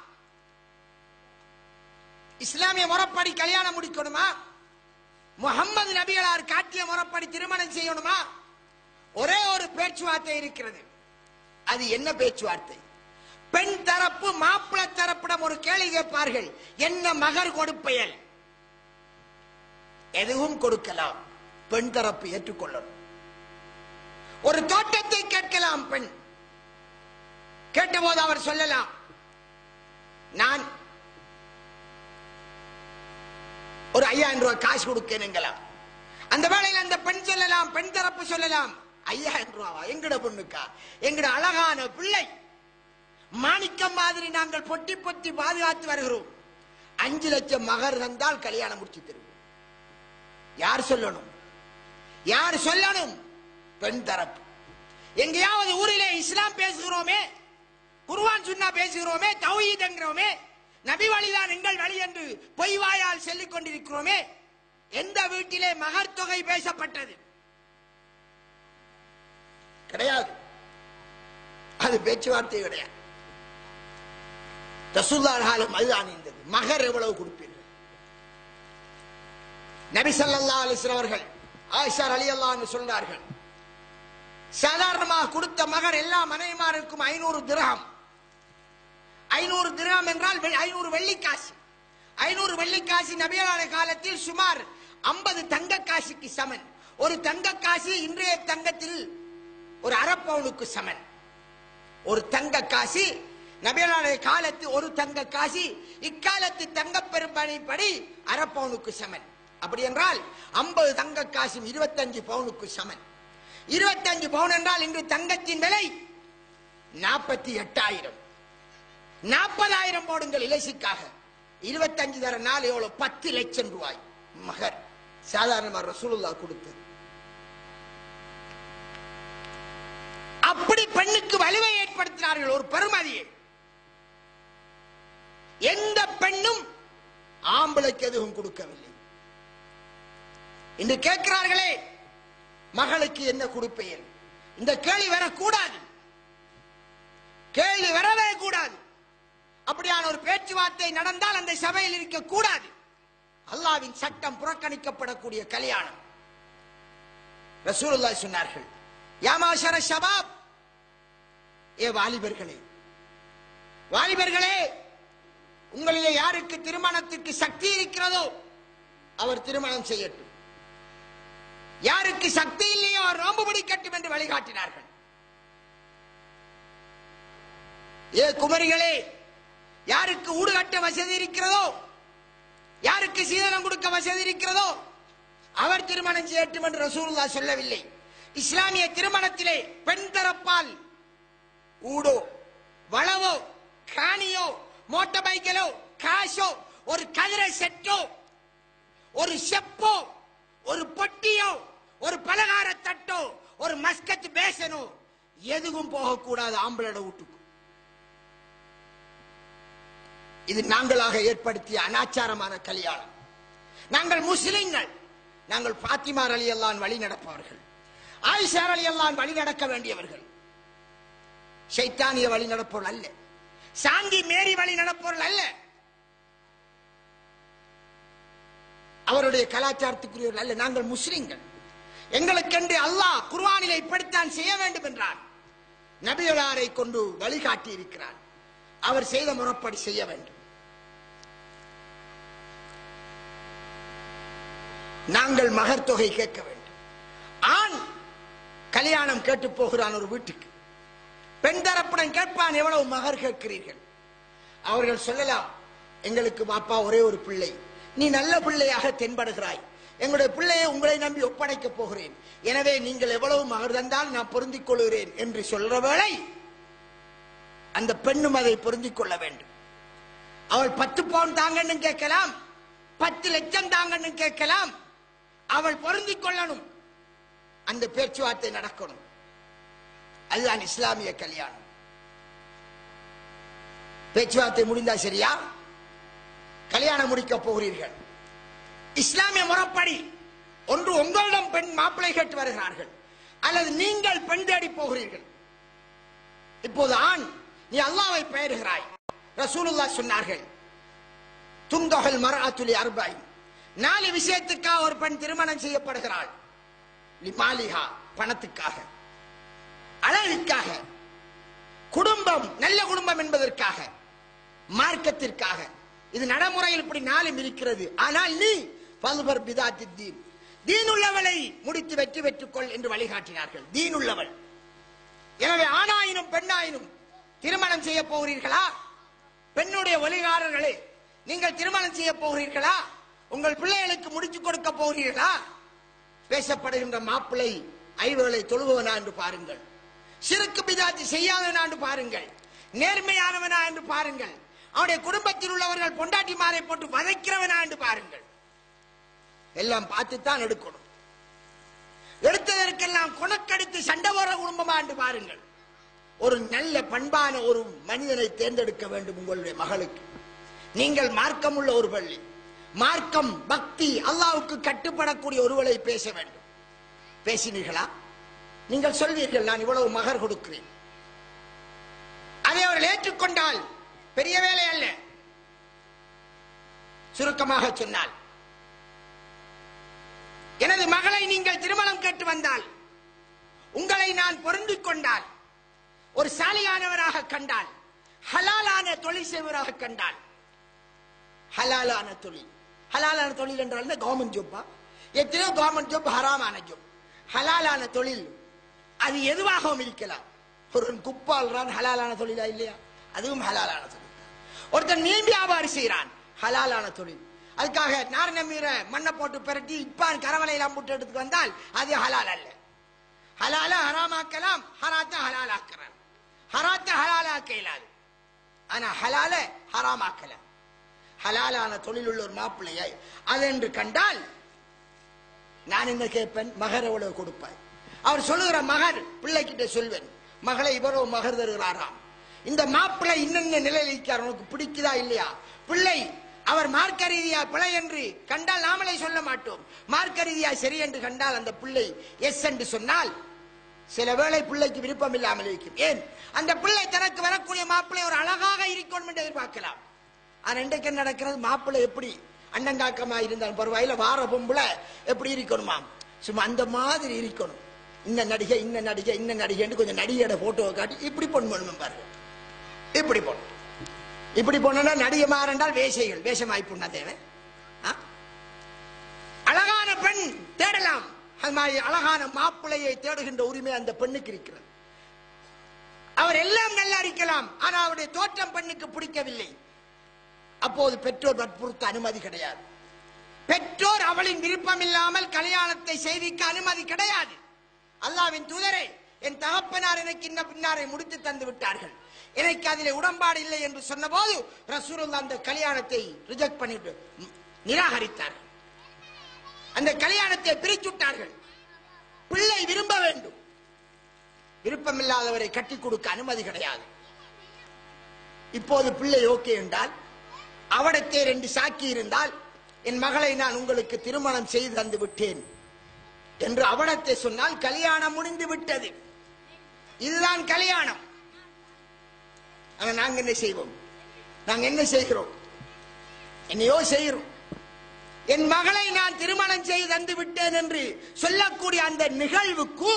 இஸ்லாமிய முறைப்படி கல்யாணம் முடிக்கணுமா முகம்மது நபிகளார் காட்டிய முறைப்படி திருமணம் செய்யணுமா ஒரே ஒரு பேச்சுவார்த்தை இருக்கிறது அது என்ன பேச்சுவார்த்தை பெண் தரப்பு மாப்பிள்ளை தரப்பிடம் ஒரு கேள்வி கேட்பார்கள் என்ன மகர் கொடுப்பெயல் எதுவும் கொடுக்கலாம் பெண் தரப்பு ஏற்றுக்கொள்ளணும் ஒரு தோட்டத்தை கேட்கலாம் பெண் கேட்டபோது அவர் சொல்லலாம் நான் ஒரு ஐயாயிரம் ரூபாய் காசு கொடுக்கணுங்களாம் அந்த வேளையில் அந்த பெண் சொல்லலாம் பெண் தரப்பு சொல்லலாம் ஐயாயிரம் ரூபாவா எங்கட பொண்ணுக்கா எங்கட அழகான பிள்ளை மாணிக்கம் மாதிரி நாங்கள் பொட்டி பொத்தி பாதுகாத்து வருகிறோம் அஞ்சு லட்சம் மகர் தந்தால் கல்யாணம் முடிச்சு தருவோம் யார் சொல்லணும் யார் சொல்லணும் பெண் தரப்பு எங்கேயாவது ஊரிலே இஸ்லாம் பேசுகிறோமே குர்ஆன் சுன்னா பேசுகிறோமே தௌஹீத் என்கிறோமே நபி வழிதான் எங்கள் வழி என்று பொய் வாயால் சொல்லிக் கொண்டிருக்கிறோமே எந்த வீட்டிலே மகர் தொகை பேசப்பட்டது கிடையாது அது பேச்சுவார்த்தை கிடையாது ரசூல்லா காலம் அதுதான் இருந்தது மகர் எவ்வளவு கொடுப்பீர்கள் நபி ஸல்லல்லாஹு அலைஹி வஸல்லம் அவர்கள் ஆயிஷா ரலியல்லாஹு சொல்றார்கள் சாதாரணமாக கொடுத்த மகர் எல்லா மனைவிமாருக்கும் ஐநூறு திரகம் ஐநூறு திரகம் என்றால் வெ- ஐநூறு வெள்ளிக்காசு ஐநூறு வெள்ளிக்காசு நபியலான காலத்தில் சுமார் ஐம்பது தங்க காசுக்கு சமன் ஒரு தங்க காசு இன்றைய தங்கத்தில் ஒரு அரப்பவுனுக்கு சமன் ஒரு தங்க காசு நபியலான காலத்து ஒரு தங்க காசு இக்காலத்து தங்க பெரும்பணிப்படி அரப்பவுனுக்கு சமன் அப்படி என்றால் ஐம்பது தங்க காசும் இருபத்தஞ்சு பவுனுக்கு சமன் இருபத்தஞ்சு பவுன் என்றால் இன்று தங்கத்தின் விலை நாற்பத்தி எட்டாயிரம் நாற்பதாயிரம் போடுங்கள் இலசிக்காக இருபத்தஞ்சு தர நாள் எவ்வளவு பத்து லட்சம் ரூபாய் மகர் சாதாரணமா ரசூலுல்லா கொடுத்தது அப்படி பெண்ணுக்கு வலுவை ஏற்படுத்தினார்கள் ஒரு பெருமதியை எந்த பெண்ணும் ஆம்பளைக்கு எதுவும் கொடுக்கவில்லை இன்று கேட்கிறார்களே மகளுக்கு என்ன கொடுப்பேன் இந்த கேள்வி வரக்கூடாது கேள்வி வரவே கூடாது அப்படியான ஒரு பேச்சுவார்த்தை நடந்தால் அந்த சபையில் இருக்க கூடாது அல்லாவின் சட்டம் புறக்கணிக்கப்படக்கூடிய கல்யாணம் ரசூலுல்லாஹ் சொன்னார்கள் யாமாஷர ஷபாப் ஏ வாலிபர்களே வாலிபர்களே உங்களிலே யாருக்கு திருமணத்துக்கு சக்தி இருக்கிறதோ அவர் திருமணம் செய்யட்டும் யாருக்கு சக்தி இல்லையோ அவர் நோன்பு பிடிக்கட்டும் என்று வழிகாட்டினார்கள் ஏ குமரிகளே யாருக்கு ஊடு கட்ட வசதி இருக்கிறதோ யாருக்கு சீதனம் கொடுக்க வசதி இருக்கிறதோ அவர் திருமணம் செய்யட்டும் என்று ரசூலுல்லா சொல்லவில்லை இஸ்லாமிய திருமணத்திலே பெண் தரப்பால் ஊடோ வளவோ காணியோ மோட்டார் பைக்கிலோ காசோ ஒரு கதிரை செட்டோ ஒரு செப்போ ஒரு பொட்டியோ ஒரு பலகார தட்டோ ஒரு மஸ்கத் பேசணும் எதுவும் போகக்கூடாது ஆம்பளோட வீட்டுக்கு இது நாங்களாக ஏற்படுத்திய அனாச்சாரமான கல்யாணம் நாங்கள் முஸ்லிம்கள் நாங்கள் பாத்திமார் அலி அல்லான் வழி நடப்பவர்கள் ஆயிஷார் அலி அல்லான் வழி நடக்க வேண்டியவர்கள் சைத்தானிய வழி நடப்பவர்கள் அல்ல சாந்தி மேரி வழி நடப்பவர்கள் அல்ல அவருடைய கலாச்சாரத்துக்குரியவர்கள் அல்ல நாங்கள் முஸ்லிம்கள் எங்களுக்கென்று அல்லாஹ் குர்ஆனிலே இப்படித்தான் செய்ய வேண்டும் என்றார் நபிகளாரை கொண்டு வழிகாட்டி இருக்கிறார் அவர் செய்த முறைப்படி செய்ய வேண்டும் நாங்கள் மகர் தொகை கேட்க வேண்டும் ஆண் கல்யாணம் கேட்டு போகிறான் ஒரு வீட்டுக்கு பெண் தரப்புடன் கேட்பான் எவ்வளவு மகர் கேட்கிறீர்கள் அவர்கள் சொல்லலாம் எங்களுக்கு பாப்பா ஒரே ஒரு பிள்ளை நீ நல்ல பிள்ளையாக தென்படுகிறாய் எங்களுடைய பிள்ளையை உங்களை நம்பி ஒப்படைக்க போகிறேன் எனவே நீங்கள் எவ்வளவு மகர் தந்தால் நான் பொருந்திக் கொள்கிறேன் என்று சொல்ற வேளை அந்த பெண்ணும் அதை பொருந்திக் கொள்ள வேண்டும் அவள் பத்து பவுன் தாங்கன்னு கேட்கலாம் பத்து லட்சம் தாங்கன்னு கேட்கலாம் அவள் பொருந்திக் கொள்ளணும் அந்த பேச்சுவார்த்தை நடக்கணும் அதுதான் இஸ்லாமிய கல்யாணம் பேச்சுவார்த்தை முடிந்தா சரியா கல்யாணம் முடிக்க போகிறீர்கள் இஸ்லாமிய முறைப்படி ஒன்று உங்களிடம் பெண் மாப்பிள்ளை கேட்டு வருகிறார்கள் அல்லது நீங்கள் பெண் தேடி போகிறீர்கள் இப்போது ஆண் நீ அல்லாவை பெயருகிறாய் ரசூலுல்லா சொன்னார்கள் துந்தொகல் மராத்துலி அர்பாய் நாலு விஷயத்துக்காக ஒரு பெண் திருமணம் செய்யப்படுகிறாள் லிமாலிஹா பணத்துக்காக அழகுக்காக குடும்பம் நல்ல குடும்பம் என்பதற்காக மார்க்கத்திற்காக இது நடைமுறையில் இப்படி நாளும் இருக்கிறது ஆனால் நீ பல்வர் பிதாத்தி தீன் தீன் உள்ளவளை முடித்து வெற்றி பெற்றுக்கொள் என்று வழிகாட்டினார்கள் தீன் உள்ளவள் எனவே ஆணாயினும் பெண்ணாயினும் திருமணம் செய்ய போகிறீர்களா பெண்ணுடைய ஒலிகாரர்களே நீங்கள் திருமணம் செய்ய போகிறீர்களா உங்கள் பிள்ளைகளுக்கு முடிச்சு கொடுக்க போகிறீர்களா பேசப்படுகின்ற மாப்பிள்ளை ஐவர்களை தொழுபவனா என்று பாருங்கள் சிறுக்கு பிதாத்தி செய்யாதவனா என்று பாருங்கள் நேர்மையானவனா என்று பாருங்கள் அவனுடைய குடும்பத்தில் உள்ளவர்கள் பொண்டாட்டிமாரை போட்டு வதைக்கிறவனா என்று பாருங்கள் எல்லாம் பார்த்துத்தான் எடுக்கணும் எடுத்ததற்கெல்லாம் குணக்கடித்து சண்டை போற குடும்பமா என்று பாருங்கள் ஒரு நல்ல பண்பான ஒரு மனிதனை தேர்ந்தெடுக்க வேண்டும் உங்களுடைய மகளுக்கு நீங்கள் மார்க்கம் உள்ள ஒரு பள்ளி மார்க்கம் பக்தி அல்லாவுக்கு கட்டுப்படக்கூடிய ஒருவளை பேச வேண்டும் பேசினீர்களா நீங்கள் சொல்வீர்கள் நான் இவ்வளவு மகர் கொடுக்கிறேன் அதை அவர்கள் ஏற்றுக்கொண்டால் பெரிய வேலை அல்ல சுருக்கமாக சொன்னால் எனது மகளை நீங்கள் திருமணம் கேட்டு வந்தால் உங்களை நான் பொருந்திக் கொண்டால் ஒரு சாலியானவராக கண்டால் ஹலாலான தொழில் செய்வராக கண்டால் ஹலாலான தொழில் ஹலாலான தொழில் என்றால் கவர்மெண்ட் ஜாப்பா எத்தனையோ கவர்மெண்ட் ஜாப் ஹராமான ஜாப் ஹலாலான தொழில் அது எதுவாகவும் இருக்கலாம் ஒரு குப்பால்றான் ஹலாலான தொழிலா இல்லையா அதுவும் ஹலாலான தொழில் ஒருத்தன் மீன் வியாபாரி செய்யறான் ஹலாலான தொழில் அதுக்காக நார் நம்பீர மண்ணை போட்டு பிரட்டி இப்பான் கரவலையெல்லாம் போட்டு எடுத்துட்டு வந்தால் அது ஹலால் அல்ல ஹலால ஹராமாக்கலாம் ஹராத்த ஹலாலாக்கிறான் ஹராத்த ஹலாலாக்க இயலாது ஆனா ஹலால ஹராமாக்கலாம் ஹலாலான தொழில் உள்ள ஒரு மாப்பிள்ளையை அதென்று கண்டால் நான் என்ன கேட்பேன் மகர் எவ்வளவு கொடுப்பாய் அவர் சொல்லுகிற மகர் பிள்ளைகிட்ட சொல்வேன் மகளை இவரோ மகர் தருகிறாராம் இந்த மாப்பிள்ளை இன்னென்ன நிலையில் இருக்கிறார் உனக்கு பிடிக்குதா இல்லையா பிள்ளை அவர் மார்க்க ரீதியா பிழை என்று கண்டால் நாமளே சொல்ல மாட்டோம் மார்க்க ரீதியா சரி என்று கண்டால் அந்த பிள்ளை எஸ் என்று சொன்னால் சில வேளை பிள்ளைக்கு விருப்பம் இல்லாமல் இருக்கும் ஏன் அந்த பிள்ளை தனக்கு வரக்கூடிய மாப்பிள்ளை ஒரு அழகாக இருக்கணும் என்று எதிர்பார்க்கலாம் ஆனா இன்றைக்கு என்ன நடக்கிறது மாப்பிள்ளை எப்படி அண்ணங்காக்கமா இருந்தாலும் பரவாயில்ல வார பொம்பளை எப்படி இருக்கணுமா சும்மா அந்த மாதிரி இருக்கணும் இந்த நடிகை இந்த நடிகை இந்த நடிகைன்னு கொஞ்சம் நடிகையோட போட்டோவை காட்டி இப்படி பொண்ணு பாருங்க இப்படி பொண்ணு இப்படி பொண்ணுனா நடிகை மாறண்டால் வேஷைகள் வேஷமாய் பொண்ணா தேவை ஆ? அழகான பெண் தேடலாம் அது மாதிரி அழகான மாப்பிள்ளையை தேடுகின்ற உரிமை அந்த பெண்ணுக்கு இருக்கிறது அவர் எல்லாம் நல்லா இருக்கலாம் ஆனா அவருடைய தோற்றம் பெண்ணுக்கு பிடிக்கவில்லை அப்போது பெற்றோர் வற்புறுத்த அனுமதி கிடையாது பெற்றோர் அவளின் விருப்பம் இல்லாமல் கல்யாணத்தை செய்விக்க அனுமதி கிடையாது அல்லாவின் தூதரே என் தகப்பனார் எனக்கு இன்ன பின்னாரை முடித்து தந்து விட்டார்கள் எனக்கு அதிலே உடன்பாடு இல்லை என்று சொன்னபோது ரசூலுல்லா அந்த கல்யாணத்தை ரிஜெக்ட் பண்ணிட்டு ம், நிராகரித்தார்கள் அந்த கல்யாணத்தை பிரிச்சுட்டார்கள் பிள்ளை விரும்ப வேண்டும் இல்லாதவரை கட்டி கொடுக்க அனுமதி கிடையாது இப்போது பிள்ளை ஓகே என்றால் அவடத்தே ரெண்டு சாக்கி இருந்தால் என் மகளை நான் உங்களுக்கு திருமணம் செய்து தந்து விட்டேன் என்று அவடத்தை சொன்னால் கல்யாணம் முடிந்து விட்டது இதுதான் கல்யாணம் ஆனா நாங்க என்ன செய்வோம் நாங்க என்ன செய்கிறோம் என்னையோ செய்கிறோம் என் மகளை நான் திருமணம் செய்து தந்து விட்டேன் என்று சொல்லக்கூடிய அந்த நிகழ்வுக்கு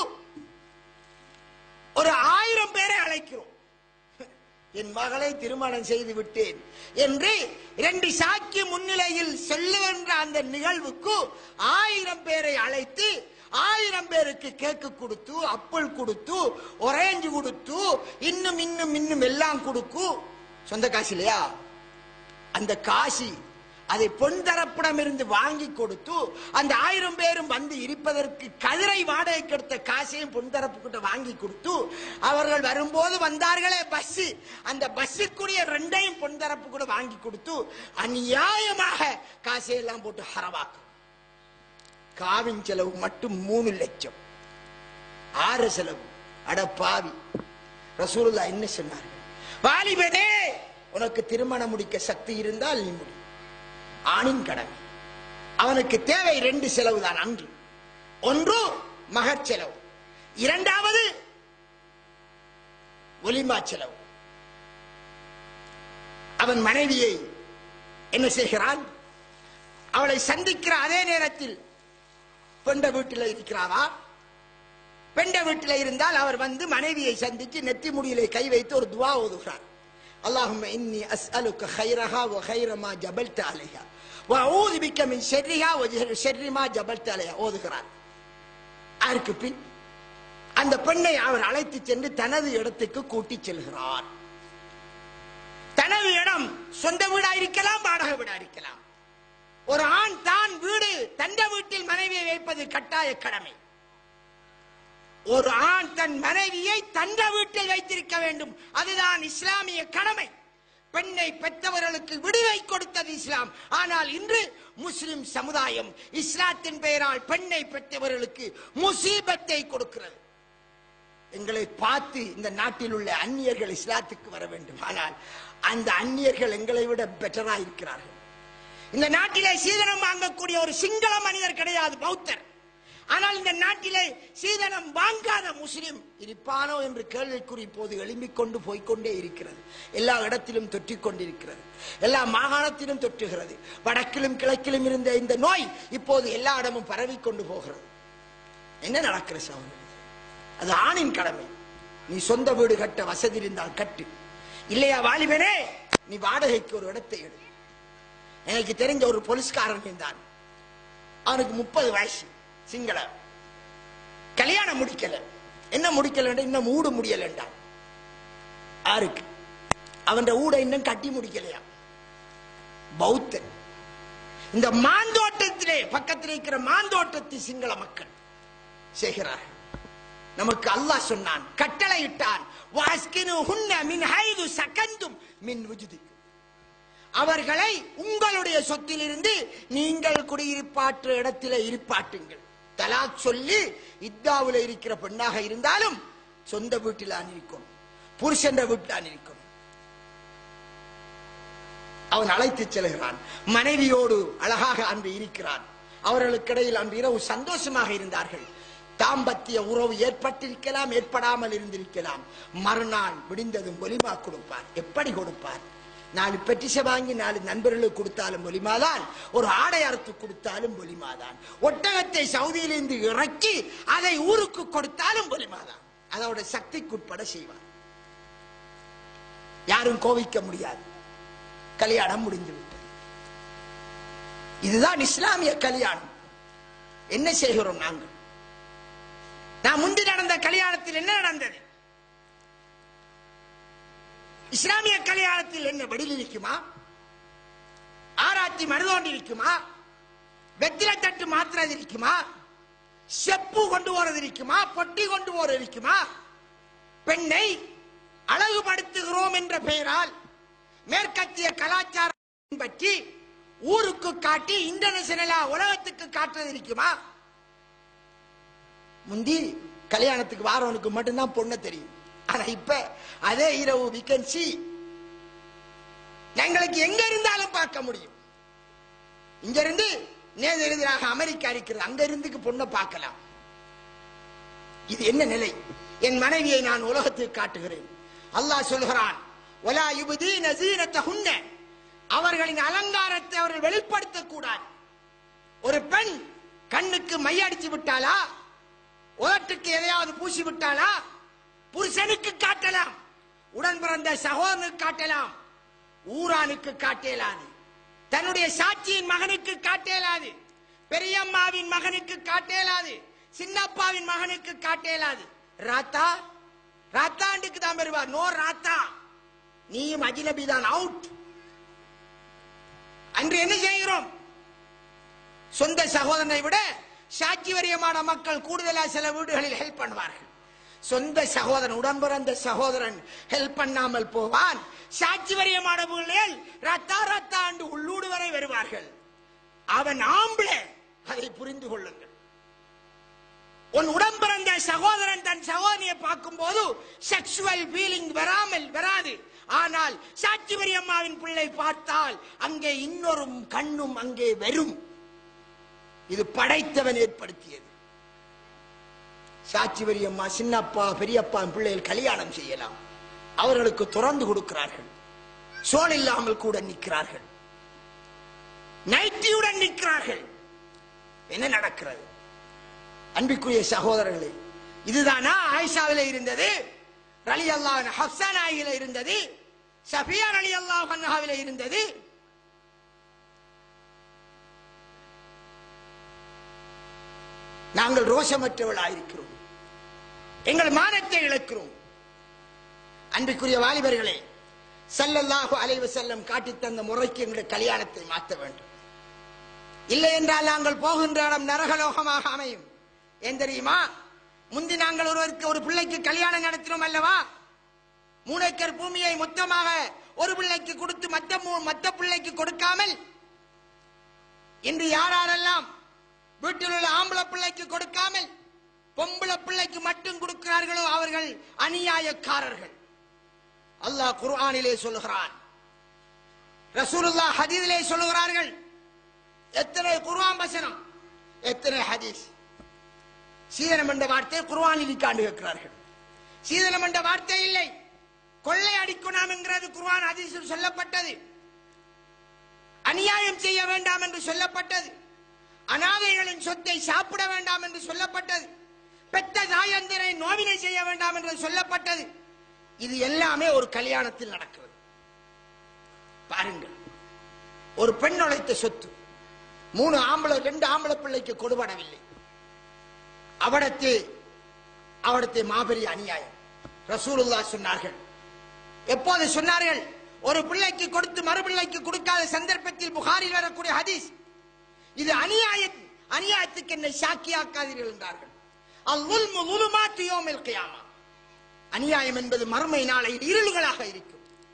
ஒரு ஆயிரம் பேரை அழைக்கிறோம் என் மகளை திருமணம் செய்து விட்டேன் என்று இரண்டு சாக்கி முன்னிலையில் சொல்லுகின்ற அந்த நிகழ்வுக்கு ஆயிரம் பேரை அழைத்து ஆயிரம் பேருக்கு கேக்கு கொடுத்து அப்பிள் கொடுத்து ஒரேஞ்சு கொடுத்து இன்னும் இன்னும் இன்னும் எல்லாம் கொடுக்கு சொந்த காசு இல்லையா அந்த காசி அதை பொன் தரப்பிடம் இருந்து வாங்கி கொடுத்து அந்த ஆயிரம் பேரும் வந்து இருப்பதற்கு கதிரை வாடகைக்கு எடுத்த காசையும் பொன் தரப்பு கிட்ட வாங்கி கொடுத்து அவர்கள் வரும்போது வந்தார்களே பஸ் அந்த பஸ்ஸுக்குரிய ரெண்டையும் பொன் தரப்பு கூட வாங்கி கொடுத்து அநியாயமாக காசையெல்லாம் போட்டு ஹரவாக்கும் காவின் செலவு மட்டும் மூணு லட்சம் ஆறு செலவு அட பாவி ரசூலுல்லா என்ன சொன்னார்கள் வாலிபனே உனக்கு திருமணம் முடிக்க சக்தி இருந்தால் நீ முடி ஆணின் கடமை அவனுக்கு தேவை ரெண்டு செலவு தான் அன்று ஒன்று மகச் செலவு இரண்டாவது ஒலிமா செலவு அவன் மனைவியை என்ன செய்கிறான் அவளை சந்திக்கிற அதே நேரத்தில் பெண்ட வீட்டில் இருக்கிறாரா பெண்ட வீட்டில் இருந்தால் அவர் வந்து மனைவியை சந்தித்து நெத்தி முடியிலே கை வைத்து ஒரு துவா ஓதுகிறார் اللهم إني أسألك خيرها وخير ما جبلت عليها وأعوذ بك من شرها وشر ما جبلت عليها ஓதுகிறார் அதற்கு பின் அந்த பெண்ணை அவர் அழைத்து சென்று தனது இடத்துக்கு கூட்டிச் செல்கிறார் தனது இடம் சொந்த வீடா இருக்கலாம் வாடகை வீடா இருக்கலாம் ஒரு ஆண் தான் வீடு தந்த வீட்டில் மனைவியை வைப்பது கட்டாய கடமை ஒரு ஆண் தன் மனைவியை தந்த வீட்டில் வைத்திருக்க வேண்டும் அதுதான் இஸ்லாமிய கடமை பெண்ணை பெற்றவர்களுக்கு விடுவை கொடுத்தது இஸ்லாம் ஆனால் இன்று முஸ்லிம் சமுதாயம் இஸ்லாத்தின் பெயரால் பெண்ணை பெற்றவர்களுக்கு முசீபத்தை கொடுக்கிறது எங்களை பார்த்து இந்த நாட்டில் உள்ள அந்நியர்கள் இஸ்லாத்துக்கு வர வேண்டும் ஆனால் அந்த அந்நியர்கள் எங்களை விட பெட்டரா இருக்கிறார்கள் இந்த நாட்டிலே சீதனம் வாங்கக்கூடிய ஒரு சிங்கள மனிதர் கிடையாது பௌத்தர் ஆனால் இந்த நாட்டிலே சீதனம் வாங்காத முஸ்லிம் இருப்பானோ என்று கேள்விக்குறி இப்போது எழும்பிக் கொண்டு போய்க்கொண்டே இருக்கிறது எல்லா இடத்திலும் தொற்றிக் கொண்டிருக்கிறது எல்லா மாகாணத்திலும் தொற்றுகிறது வடக்கிலும் கிழக்கிலும் இருந்த இந்த நோய் இப்போது எல்லா இடமும் பரவி கொண்டு போகிறது என்ன நடக்கிற சகோதரி அது ஆணின் கடமை நீ சொந்த வீடு கட்ட வசதி இருந்தால் கட்டு இல்லையா வாலிபனே நீ வாடகைக்கு ஒரு இடத்தை எடு எனக்கு தெரிஞ்ச ஒரு போலீஸ்காரன் இருந்தான் அவனுக்கு முப்பது வயசு சிங்கள கல்யாணம் முடிக்கல என்ன முடிக்கல இன்னும் ஊடு முடியலண்டா ஆருக்கு அவன் ஊட இன்னும் கட்டி முடிக்கலையா பௌத்தன் இந்த மாந்தோட்டத்திலே பக்கத்தில் இருக்கிற மாந்தோட்டத்து சிங்கள மக்கள் செய்கிறார்கள் நமக்கு அல்லாஹ் சொன்னான் கட்டளையிட்டான் வாஸ்கினுஹுன்ன மின் ஹைது சகந்தும் மின் உஜுதிக்கும் அவர்களை உங்களுடைய சொத்திலிருந்து நீங்கள் குடியிருப்பாற்ற இடத்திலே இருப்பாட்டுங்கள் தலாக் சொல்லி இத்தாவுல இருக்கிற பெண்ணாக இருந்தாலும் சொந்த வீட்டில் இருக்கணும் புருஷன் வீட்டில் இருக்கணும் அவன் அழைத்துச் செல்கிறான் மனைவியோடு அழகாக அன்று இருக்கிறான் அவர்களுக்கிடையில் அன்று இரவு சந்தோஷமாக இருந்தார்கள் தாம்பத்திய உறவு ஏற்பட்டிருக்கலாம் ஏற்படாமல் இருந்திருக்கலாம் மறுநாள் விடிந்ததும் ஒலிமா கொடுப்பார் எப்படி கொடுப்பார் நாலு பெட்டிசை வாங்கி நாலு நண்பர்களுக்கு கொடுத்தாலும் ஒலிமாதான் ஒரு ஆடை அறுத்து கொடுத்தாலும் ஒலிமாதான் ஒட்டகத்தை சவுதியிலிருந்து இறக்கி அதை ஊருக்கு கொடுத்தாலும் ஒலிமாதான் அதோட சக்திக்குட்பட செய்வார் யாரும் கோவிக்க முடியாது கல்யாணம் முடிந்து விட்டது இதுதான் இஸ்லாமிய கல்யாணம் என்ன செய்கிறோம் நாங்கள் நான் முந்தி நடந்த கல்யாணத்தில் என்ன நடந்தது இஸ்லாமிய கல்யாணத்தில் என்ன வடில் இருக்குமா ஆராய்ச்சி மருதோண்டி இருக்குமா வெத்தில தட்டு மாத்துறது இருக்குமா செப்பு கொண்டு போறது இருக்குமா பொட்டி கொண்டு போறது இருக்குமா பெண்ணை அழகுபடுத்துகிறோம் என்ற பெயரால் மேற்கத்திய கலாச்சாரம் பற்றி ஊருக்கு காட்டி இன்டர்நேஷனலா உலகத்துக்கு காட்டுறது இருக்குமா முந்தி கல்யாணத்துக்கு வாரவனுக்கு மட்டும்தான் பொண்ணை தெரியும் ஆனா இப்ப அதே இரவு we can see எங்களுக்கு எங்க இருந்தாலும் பார்க்க முடியும் இங்க இருந்து நேரெதிராக அமெரிக்கா இருக்கிறது அங்க இருந்துக்கு பொண்ணை பார்க்கலாம் இது என்ன நிலை என் மனைவியை நான் உலகத்துக்கு காட்டுகிறேன் அல்லாஹ் சொல்கிறான் ஒலா யுபதீன ஸீனத்தஹுன்ன அவர்களின் அலங்காரத்தை அவர்கள் வெளிப்படுத்தக் கூடாது ஒரு பெண் கண்ணுக்கு மையடிச்சு விட்டாளா உதட்டுக்கு எதையாவது பூசி விட்டாளா புருஷனுக்கு காட்டலாம் உடன் பிறந்த சகோதரனுக்கு காட்டலாம் ஊரானுக்கு காட்டேலாது தன்னுடைய சாட்சியின் மகனுக்கு காட்டேலாது பெரியம்மாவின் மகனுக்கு காட்டேலாது சின்னப்பாவின் மகனுக்கு காட்டேலாது ராத்தா ராத்தாண்டுக்கு தான் பெறுவார் நோ ராத்தா நீயும் அஜினபி தான் அவுட் அன்று என்ன செய்கிறோம் சொந்த சகோதரனை விட சாட்சி வரியமான மக்கள் கூடுதலா சில வீடுகளில் ஹெல்ப் பண்ணுவார்கள் சொந்த சகோதரன் உடன் பிறந்த சகோதரன் ஹெல்ப் பண்ணாமல் போவான் சாட்சி வரியமான வீடுகளில் ரத்தா ரத்தா என்று உள்ளூடு வரை வருவார்கள் அவன் ஆம்பளை அதை புரிந்து கொள்ளுங்கள் உன் உடன் பிறந்த சகோதரன் தன் சகோதரியை பார்க்கும் போது செக்ஷுவல் ஃபீலிங் வராமல் வராது ஆனால் சாட்சி வரியம்மாவின் பிள்ளை பார்த்தால் அங்கே இன்னொரு கண்ணும் அங்கே வரும் இது படைத்தவன் ஏற்படுத்தியது சாட்சி வரியம்மா சின்னப்பா பெரியப்பா பிள்ளைகள் கல்யாணம் செய்யலாம் அவர்களுக்கு துறந்து கொடுக்கிறார்கள் சோல் இல்லாமல் கூட நிற்கிறார்கள் நைட்டியுடன் நிற்கிறார்கள் என்ன நடக்கிறது அன்பிற்குரிய சகோதரர்களே இதுதானா ஆயிஷாவில இருந்தது ரலி அல்லாஹ் ஹப்சானாயில இருந்தது சஃபியா ரலி அல்லாஹ் அன்ஹாவில இருந்தது நாங்கள் ரோஷமற்றவளாயிருக்கிறோம் எங்கள் மானத்தை இழக்கிறோம் அன்பிற்குரிய வாலிபர்களே ஸல்லல்லாஹு அலைஹி வஸல்லம் காட்டித் தந்த முறைக்கு எங்களுடைய கல்யாணத்தை மாற்ற வேண்டும் இல்லை என்றால் நாங்கள் போகின்ற இடம் நரகலோகமாக அமையும் ஏன் தெரியுமா முந்தி நாங்கள் ஒருவருக்கு ஒரு பிள்ளைக்கு கல்யாணம் நடத்தினோம் அல்லவா மூணேக்கர் பூமியை மொத்தமாக ஒரு பிள்ளைக்கு கொடுத்து மத்த மூ- மத்த பிள்ளைக்கு கொடுக்காமல் இன்று யாரெல்லாம் வீட்டில் உள்ள ஆம்பளை பிள்ளைக்கு கொடுக்காமல் பொம்பளை பிள்ளைக்கு மட்டும் கொடுக்கிறார்களோ அவர்கள் அநியாயக்காரர்கள் அல்லாஹ் குர்ஆனிலே சொல்லுகிறான் ரசூலுல்லாஹ் ஹதீஸிலே சொல்லுகிறார்கள் எத்தனை குர்ஆன் வசனம் எத்தனை ஹதீஸ் சீதனம் என்ற வார்த்தை குர்ஆனில் காண்டு கேட்கிறார்கள் சீதனம் என்ற வார்த்தை இல்லை கொள்ளை அடிக்கணும் என்கிறது குர்ஆன் ஹதீஸில் சொல்லப்பட்டது அநியாயம் செய்ய வேண்டாம் என்று சொல்லப்பட்டது அனாதைகளின் சொத்தை சாப்பிட வேண்டாம் என்று சொல்லப்பட்டது பெத்த தாயந்தரை நோவினை செய்ய வேண்டாம் என்று சொல்லப்பட்டது இது எல்லாமே ஒரு கல்யாணத்தில் நடக்கிறது பாருங்கள் ஒரு பெண் உழைத்த சொத்து மூணு ஆம்பளை ரெண்டு ஆம்பளை பிள்ளைக்கு கொடுபடவில்லை அவடத்து அவடத்தை மாபெரிய அநியாயம் ரசூலுல்லா சொன்னார்கள் எப்போது சொன்னார்கள் ஒரு பிள்ளைக்கு கொடுத்து மறு பிள்ளைக்கு கொடுக்காத சந்தர்ப்பத்தில் புகாரில் வரக்கூடிய ஹதீஸ் இது அநியாய அநியாயத்துக்கு என்னை சாக்கியாக்காதீர்கள் என்றார்கள் அல்லுல்மு லுலுமாத்து யௌமில் கியாமா அநியாயம் என்பது மறுமை நாளையில் இருள்களாக இருக்கும்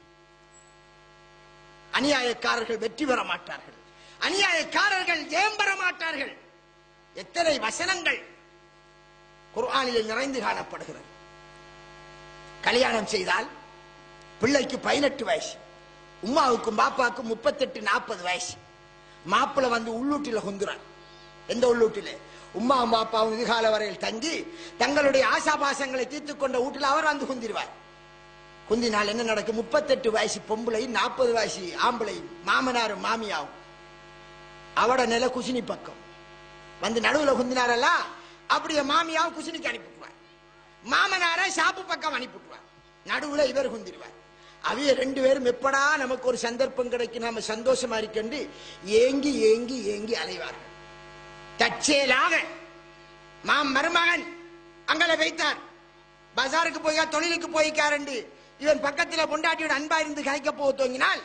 அநியாயக்காரர்கள் வெற்றி பெற மாட்டார்கள் அநியாயக்காரர்கள் ஜெயம் பெற மாட்டார்கள் எத்தனை வசனங்கள் குர்ஆனில் நிறைந்து காணப்படுகிறது கல்யாணம் செய்தால் பிள்ளைக்கு பதினெட்டு வயசு உமாவுக்கும் பாப்பாவுக்கும் முப்பத்தெட்டு நாற்பது வயசு மாப்பிள்ளை வந்து உள்ளூட்டில குந்துறான் எந்த உள்ளூட்டில உமாவும் பாப்பாவும் இதுகால வரையில் தங்கி தங்களுடைய ஆசாபாசங்களை தீர்த்துக் கொண்ட வீட்டில் அவர் வந்து குந்திருவார் குந்தினால் என்ன நடக்கும் முப்பத்தெட்டு வயசு பொம்பளை நாற்பது வயசு ஆம்பளை மாமனாரும் மாமியாவும் அவட நில குசினி பக்கம் வந்து நடுவுல குந்தினாரல்ல அப்படியே மாமியாவும் குசினிக்கு அனுப்பிவிடுவார் மாமனார ஷாப்பு பக்கம் அனுப்பிவிடுவார் நடுவுல இவர் குந்திடுவார் அவைய ரெண்டு பேரும் எப்படா நமக்கு ஒரு சந்தர்ப்பம் கிடைக்கும் நாம சந்தோஷமா இருக்கண்டு ஏங்கி ஏங்கி ஏங்கி அலைவார்கள் தற்செயலாக மாம் மருமகன் அங்கல வைத்தார் பஜாருக்கு போய் தொழிலுக்கு போய்க்காரண்டு இவன் பக்கத்துல பொண்டாட்டியோட அன்பா இருந்து கலைக்க போக தோங்கினால்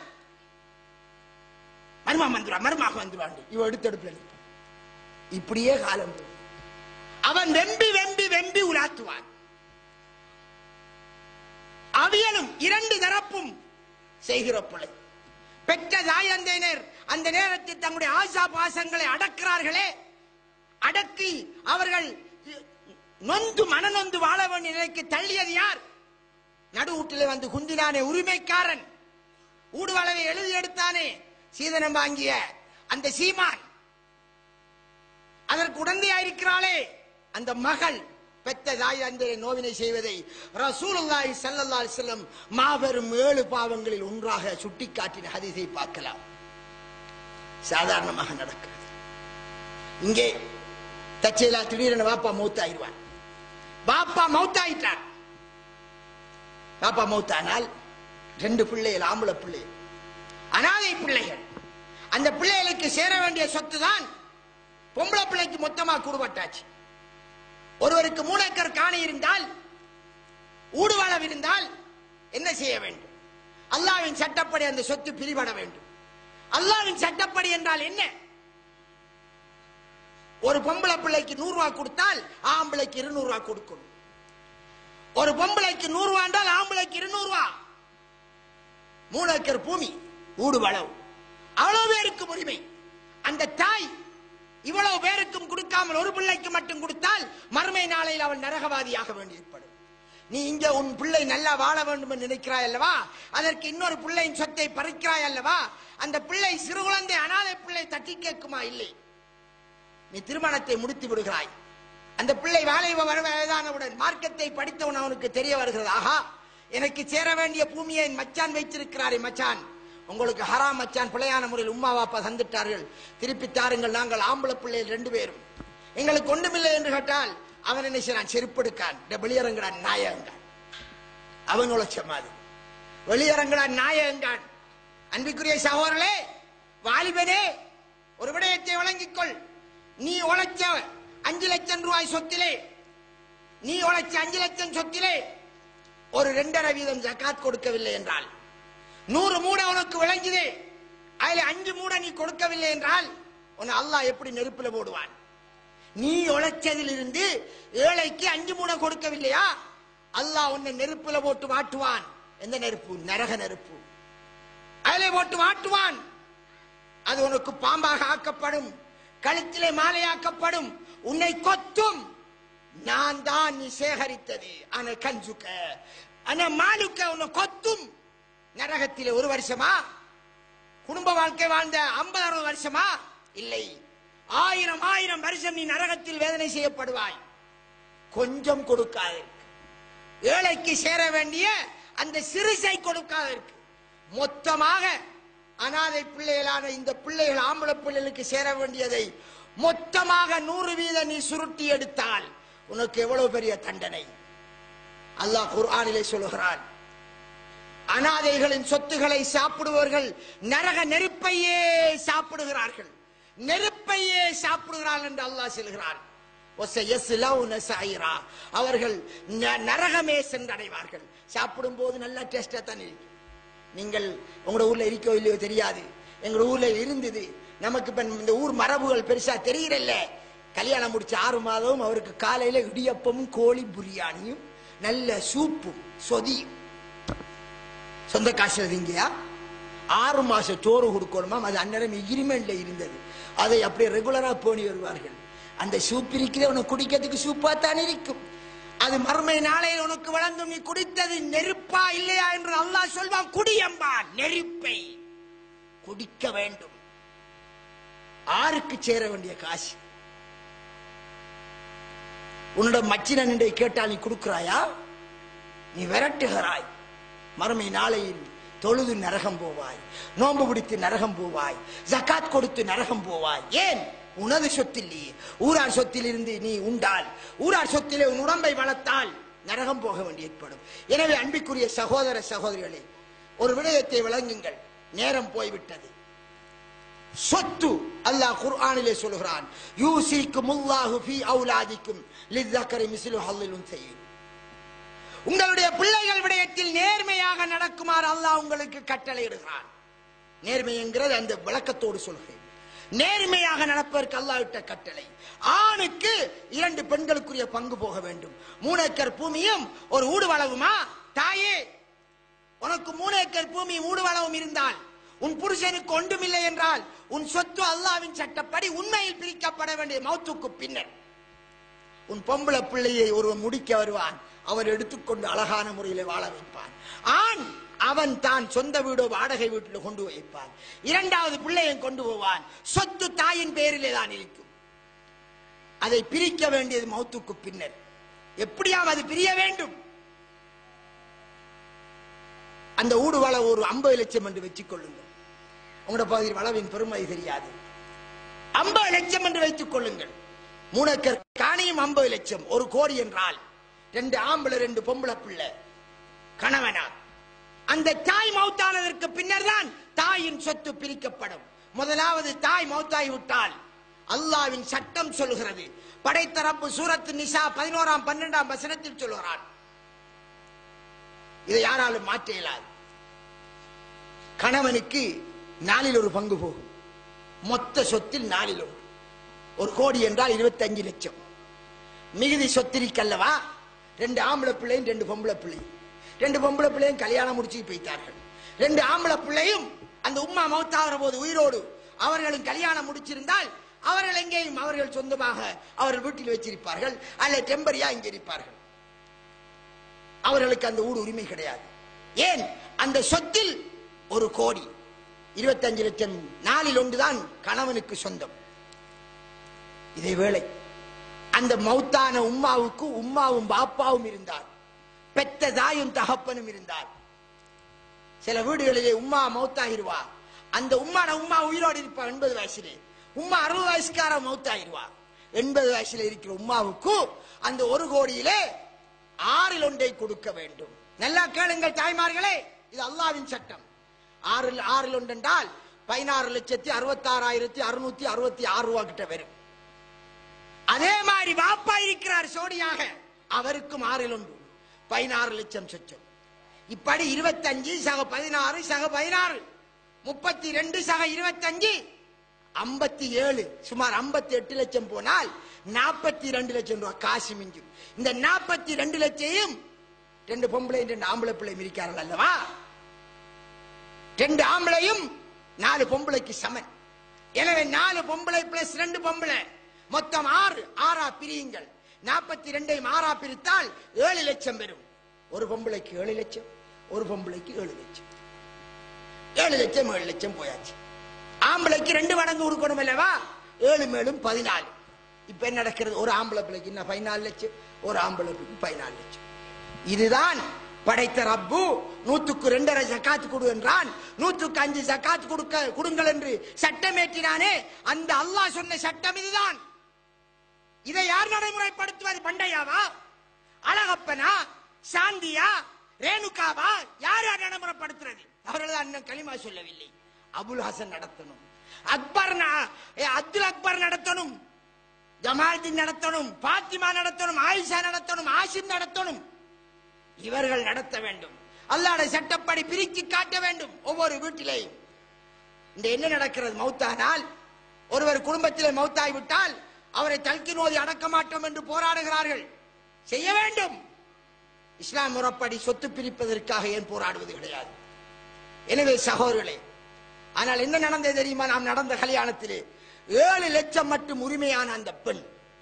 மருமா வந்துருவா மருமாக வந்துருவாண்டு இவன் எடுத்தெடுப்புல நிற்பான். இப்படியே காலம் போகும். அவன் வெம்பி வெம்பி வெம்பி உலாத்துவான் அவியலும் இரண்டு தரப்பும் செய்கிற பிழை பெற்ற தாயந்தையினர் அந்த நேரத்தில் தங்களுடைய ஆசா பாசங்களை அடக்கிறார்களே அடக்கி அவர்கள் நொந்து மனநொந்து வாழ வேண்டிய நிலைக்கு தள்ளியது யார் நடுவூட்டிலே வந்து குந்தினானே உரிமைக்காரன் ஊடுவளவை எழுதி எடுத்தானே சீதனம் வாங்கிய அந்த சீமான் அதற்கு உடந்தையாயிருக்கிறாளே அந்த மகள் பெத்த தாய் அந்த நோவினை செய்வதை ரசூலுல்லாஹி ஸல்லல்லாஹு அலைஹி வஸல்லம் மாபெரும் ஏழு பாவங்களில் ஒன்றாக சுட்டிக்காட்டின ஹதீஸை பார்க்கலாம் சாதாரணமாக நடக்கிறது இங்கே தச்சையிலா திடீரென பாப்பா மௌத்தாயிருவான் பாப்பா மௌத்தாயிட்டார் பாப்பா மௌத்தானால் ரெண்டு பிள்ளைகள் ஆம்பளை பிள்ளைகள் அனாதை பிள்ளைகள் அந்த பிள்ளைகளுக்கு சேர வேண்டிய சொத்து தான் பொம்பளை பிள்ளைக்கு மொத்தமா கூடுபட்டாச்சு ஒருவருக்கு மூணேக்கர் காணி இருந்தால் ஊடுவளம் இருந்தால் என்ன செய்ய வேண்டும் அல்லாவின் சட்டப்படி அந்த சொத்து பிரிபட வேண்டும் அல்லாவின் சட்டப்படி என்றால் என்ன ஒரு பொம்பளை பிள்ளைக்கு நூறு ரூபாய் கொடுத்தால் ஆம்பளைக்கு இருநூறு ரூபாய் கொடுக்கணும் ஒரு பொம்பளைக்கு நூறு ரூபாய் என்றால் ஆம்பளைக்கு இருநூறு ரூபாய் மூணு ஏக்கர் பூமி ஊடு வளவு அவ்வளவு பேருக்கு உரிமை அந்த தாய் இவ்வளவு பேருக்கும் கொடுக்காமல் ஒரு பிள்ளைக்கு மட்டும் கொடுத்தால் மறுமை நாளையில் அவன் நரகவாதியாக வேண்டியிருப்படும் நீ இங்க உன் பிள்ளை நல்லா வாழ வேண்டும் என்று நினைக்கிறாய் அல்லவா அதற்கு இன்னொரு பிள்ளையின் சொத்தை பறிக்கிறாய் அல்லவா அந்த பிள்ளை சிறு குழந்தை அனாதை பிள்ளை தட்டி கேட்குமா இல்லை நீ திருமணத்தை முடித்து விடுகிறாய் அந்த பிள்ளை வாலிப வயதானவுடன் மார்க்கத்தை படித்தவன் அவனுக்கு தெரிய வருகிறது ஆஹா எனக்கு சேர வேண்டிய பூமியை என் மச்சான் வைத்திருக்கிறாரே மச்சான் உங்களுக்கு ஹராம் மச்சான் பிழையான முறையில் உம்மா வாப்பா தந்துட்டார்கள் திருப்பி தாருங்கள் நாங்கள் ஆம்பளை பிள்ளைகள் ரெண்டு பேரும் எங்களுக்கு ஒன்றுமில்லை என்று கேட்டால் அவன் என்ன செய்யறான் செருப்படுக்கான் இந்த வெளியரங்கடான் நாயகங்கான் அவன் உழைச்ச மாதிரி வெளியரங்கடான் நாயகங்கான் அன்பிற்குரிய சகோதரர்களே வாலிபனே ஒரு விடயத்தை வழங்கிக் கொள் நீ உழைச்ச அஞ்சு லட்சம் ரூபாய் சொத்திலே நீ உழைச்ச அஞ்சு லட்சம் சொத்திலே ஒரு ரெண்டரை வீதம் ஜக்காத் கொடுக்கவில்லை என்றால் நூறு மூட உனக்கு விளங்குது அதுல அஞ்சு மூட நீ கொடுக்கவில்லை என்றால் உன்னை அல்லாஹ் எப்படி நெருப்புல போடுவான் நீ உழைச்சதில் இருந்து ஏழைக்கு அஞ்சு மூட கொடுக்கவில்லையா அல்லாஹ் உன்னை நெருப்புல போட்டு வாட்டுவான் எந்த நெருப்பு நரக நெருப்பு அதிலே போட்டு வாட்டுவான் அது உனக்கு பாம்பாக ஆக்கப்படும் கழுத்திலே மாலையாக்கப்படும் உன்னை கொத்தும் நான் தான் நீ சேகரித்தது ஆன கஞ்சுக்க ஆன மாலுக்க உன்னை கொத்தும் நரகத்திலே ஒரு வருஷமா குடும்ப வாழ்க்கை வாழ்ந்த ஐம்பது அறுபது வருஷமா இல்லை ஆயிரம் ஆயிரம் வருஷம் நீ நரகத்தில் வேதனை செய்யப்படுவாய் கொஞ்சம் கொடுக்காது ஏழைக்கு சேர வேண்டிய அந்த சிறுசை கொடுக்காதற்கு மொத்தமாக அனாதை பிள்ளைகளான இந்த பிள்ளைகள் ஆம்பளை பிள்ளைகளுக்கு சேர வேண்டியதை மொத்தமாக நூறு வீத நீ சுருட்டி எடுத்தால் உனக்கு எவ்வளவு பெரிய தண்டனை அல்லாஹ் குர்ஆனிலே சொல்லுகிறான் அனாதைகளின் சொத்துக்களை சாப்பிடுபவர்கள் நரக நெருப்பையே சாப்பிடுகிறார்கள் நெருப்பையே சாப்பிடுகிறார்கள் என்று அல்லாஹ் சொல்கிறான் ஒசையஸ்லவுன சாயிரா. அவர்கள் ந- நரகமே சென்றடைவார்கள் சாப்பிடும் போது நல்ல டேஸ்டா தான் இருக்கு நீங்கள் உங்களோட ஊர்ல இருக்கோ இல்லையோ தெரியாது எங்க ஊர்ல இருந்தது நமக்கு இப்ப இந்த ஊர் மரபுகள் பெருசா தெரியறல்ல கல்யாணம் முடிச்ச ஆறு மாதம் அவருக்கு காலையில இடியப்பமும் கோழி பிரியாணியும் நல்ல சூப்பும் சொதியும் சொந்த காசு இருந்தீங்கயா ஆறு மாசம் சோறு கொடுக்கணுமா அது அந்நேரம் எகிரிமெண்ட்ல இருந்தது அதை அப்படியே ரெகுலரா போனி வருவார்கள் அந்த சூப் இருக்கிற உனக்கு குடிக்கிறதுக்கு சூப்பா தான் இருக்கும் அது மறுமை நாளையில் உனக்கு வழங்கும் நீ குடித்தது நெருப்பா இல்லையா என்று அல்லாஹ் சொல்வான் குடியம்பா நெருப்பை குடிக்க வேண்டும் ஆருக்கு சேர வேண்டிய காசு உன்னோட மச்சினன் என்று கேட்டால் நீ கொடுக்கிறாயா நீ விரட்டுகிறாய் மறுமை நாளையில் தொழுது நரகம் போவாய் நோன்பு பிடித்து நரகம் போவாய் ஜக்காத் கொடுத்து நரகம் போவாய் ஏன் உனது சொத்தில்லையே ஊரார் சொத்திலிருந்து நீ உண்டால் ஊரார் சொத்திலே உன் உடம்பை வளர்த்தால் நரகம் போக வேண்டி ஏற்படும் எனவே அன்பிற்குரிய சகோதர சகோதரிகளே ஒரு விடயத்தை விளங்குங்கள் நேரம் போய்விட்டது சொத்து அல்லாஹ் குர்ஆனிலே சொல்கிறான் யூசிக்கும் முல்லாஹு ஃபீ அவுலாதிக்கும் லிzzakari மிஸ்லு ஹல்லில் உன்சையின் உங்களுடைய பிள்ளைகள் விடயத்தில் நேர்மையாக நடக்குமாறு அல்லாஹ் உங்களுக்கு கட்டளையிடுகிறான் நேர்மை என்கிறது அந்த விளக்கத்தோடு சொல்கிறேன் நேர்மையாக நடப்பதற்கு அல்லாஹ் இட்ட கட்டளை ஆணுக்கு இரண்டு பெண்களுக்குரிய பங்கு போக வேண்டும் மூணு ஏக்கர் பூமியும் ஒரு ஊடு வளவுமா தாயே உனக்கு மூணு ஏக்கர் பூமி மூடு வளவும் இருந்தால் உன் புருஷனுக்கு ஒன்றுமில்லை என்றால் உன் சொத்து அல்லாவின் சட்டப்படி உண்மையில் பிரிக்கப்பட வேண்டிய மௌத்துக்கு பின்னர் உன் பொம்பளை பிள்ளையை ஒருவன் முடிக்க வருவான் அவர் எடுத்துக்கொண்டு அழகான முறையில வாழ வைப்பான் ஆண் அவன் தான் சொந்த வீடோ வாடகை வீட்டில் கொண்டு வைப்பான் இரண்டாவது பிள்ளையை கொண்டு போவான் சொத்து தாயின் பேரிலே தான் இருக்கும் அதை பிரிக்க வேண்டியது மௌத்துக்கு பின்னர் எப்படியாவது அது பிரிய வேண்டும் அந்த ஊடு வள ஒரு ஐம்பது லட்சம் என்று வச்சுக் கொள்ளுங்கள் உங்களோட பகுதியில் வளவின் பெருமை தெரியாது ஐம்பது லட்சம் என்று வைத்துக் கொள்ளுங்கள் மூணக்கர் காணியும் ஐம்பது லட்சம் ஒரு கோடி என்றால் ரெண்டு ஆம்பளை ரெண்டு பொம்பளை பிள்ளை கணவனா அந்த தாய் மௌத்தானதற்கு பின்னர் தான் தாயின் சொத்து பிரிக்கப்படும் முதலாவது தாய் மௌத்தாகி விட்டால் அல்லாவின் சட்டம் சொல்கிறது படைத்த ரப்பு சூரத்து நிசா பதினோராம் பன்னெண்டாம் வசனத்தில் சொல்கிறான் இதை யாராலும் மாற்ற இயலாது கணவனுக்கு நாளில் ஒரு பங்கு போகும் மொத்த சொத்தில் நாளில் ஒன்று ஒரு கோடி என்றால் இருபத்தஞ்சு லட்சம் மிகுதி சொத்திரிக்கல்லவா ரெண்டு ஆம்பளை பிள்ளையும் ரெண்டு பொம்பளை பிள்ளையும் ரெண்டு பொம்பளை பிள்ளையும் கல்யாணம் முடிச்சு போய்த்தார்கள் ரெண்டு ஆம்பளை பிள்ளையும் அந்த உம்மா மௌத்தாகிற போது உயிரோடு அவர்களும் கல்யாணம் முடிச்சிருந்தால் அவர்கள் எங்கேயும் அவர்கள் சொந்தமாக அவர்கள் வீட்டில் வச்சிருப்பார்கள் அல்ல டெம்பரியா இங்கே இருப்பார்கள் அவர்களுக்கு அந்த ஊடு உரிமை கிடையாது ஏன் அந்த சொத்தில் ஒரு கோடி இருபத்தஞ்சு லட்சம் நாளில் ஒன்றுதான் கணவனுக்கு சொந்தம் இதே வேளை அந்த மௌத்தான உம்மாவுக்கு உம்மாவும் பாப்பாவும் இருந்தார் பெத்த தாயும் தகப்பனும் இருந்தார் சில வீடுகளிலே உம்மா மௌத்தாகிருவா அந்த உம்மான உம்மா உயிரோடு இருப்பா எண்பது வயசுலே உம்மா அறுபது வயசுக்கார மௌத்தாகிருவா எண்பது வயசுல இருக்கிற உம்மாவுக்கு அந்த ஒரு கோடியிலே ஆறில் ஒன்றை கொடுக்க வேண்டும் நல்லா கேளுங்கள் தாய்மார்களே இது அல்லாவின் சட்டம் ஆறில் ஆறில் ஒன்று என்றால் பதினாறு லட்சத்தி அறுபத்தாறாயிரத்தி அறுநூத்தி அறுபத்தி ஆறு ரூபா கிட்ட வரும் அதே மாதிரி வாப்பா இருக்கிறார் சோடியாக அவருக்கும் ஆறில் ஒன்று பதினாறு லட்சம் சொச்சம் இப்படி இருபத்தஞ்சு சக பதினாறு சக பதினாறு முப்பத்தி ரெண்டு சக இருபத்தஞ்சு ஐம்பத்தி ஏழு சுமார் ஐம்பத்தி எட்டு லட்சம் போனால் நாற்பத்தி ரெண்டு லட்சம் ரூபாய் காசு மிஞ்சும் இந்த நாற்பத்தி ரெண்டு லட்சம் ரெண்டு பொம்பளை ரெண்டு ஆம்பளை பிள்ளை மிரிக்கார்கள் அல்லவா ரெண்டு ஆம்பளையும் நாலு பொம்பளைக்கு சமன் எனவே நாலு பொம்பளை பிளஸ் ரெண்டு பொம்பளை மொத்தம் ஆறு ஆறா பிரியுங்கள் நாற்பத்தி ரெண்டையும் ஆறா பிரித்தால் ஏழு லட்சம் வரும் ஒரு பொம்பளைக்கு ஏழு லட்சம் ஒரு பொம்பளைக்கு ஏழு லட்சம் ஏழு லட்சம் ஏழு லட்சம் போயாச்சு ஆம்பளைக்கு ரெண்டு மடங்கு கொடுக்கணும் அல்லவா ஏழு மேலும் பதினாலு இப்ப என்ன நடக்கிறது ஒரு ஆம்பளை பிள்ளைக்கு என்ன பதினாலு லட்சம் ஒரு ஆம்பளை பிள்ளைக்கு பதினாலு லட்சம் இதுதான் படைத்த ரப்பு நூத்துக்கு ரெண்டரை ஜக்காத் கொடு என்றான் நூற்றுக்கு அஞ்சு ஜக்காத் கொடுக்க கொடுங்கள் என்று சட்டமேற்றினானே அந்த அல்லாஹ் சொன்ன சட்டம் இதுதான் இதை யார் நடைமுறைப்படுத்துவது பண்டையாவா அழகப்பனா சாந்தியா ரேணுகாவா யார் யார் நடைமுறைப்படுத்துறது அவர்கள் தான் இன்னும் களிமா சொல்லவில்லை அபுல் ஹசன் நடத்தணும் அக்பர் ந- ஏ, அப்துல் அக்பர் நடத்தணும் ஜமால்தீன் நடத்தணும் பாத்திமா நடத்தணும் ஆயிஷா நடத்தணும் ஆசிம் நடத்தணும் இவர்கள் நடத்த வேண்டும் அல்லாட சட்டப்படி பிரித்து காட்ட வேண்டும் ஒவ்வொரு வீட்டிலேயும் இந்த என்ன நடக்கிறது மௌத்தானால் ஒருவர் குடும்பத்திலே மௌத்தாய் விட்டால் அவரை தல்கி நோதி அடக்க மாட்டோம் என்று போராடுகிறார்கள் செய்ய வேண்டும் இஸ்லாம் முறைப்படி சொத்து பிரிப்பதற்காக ஏன் போராடுவது கிடையாது எனவே சகோதரர்களே ஆனால் என்ன நடந்தது தெரியுமா நாம் நடந்த கல்யாணத்திலே ஏழு லட்சம் மட்டும் உரிமையான அந்த பெண்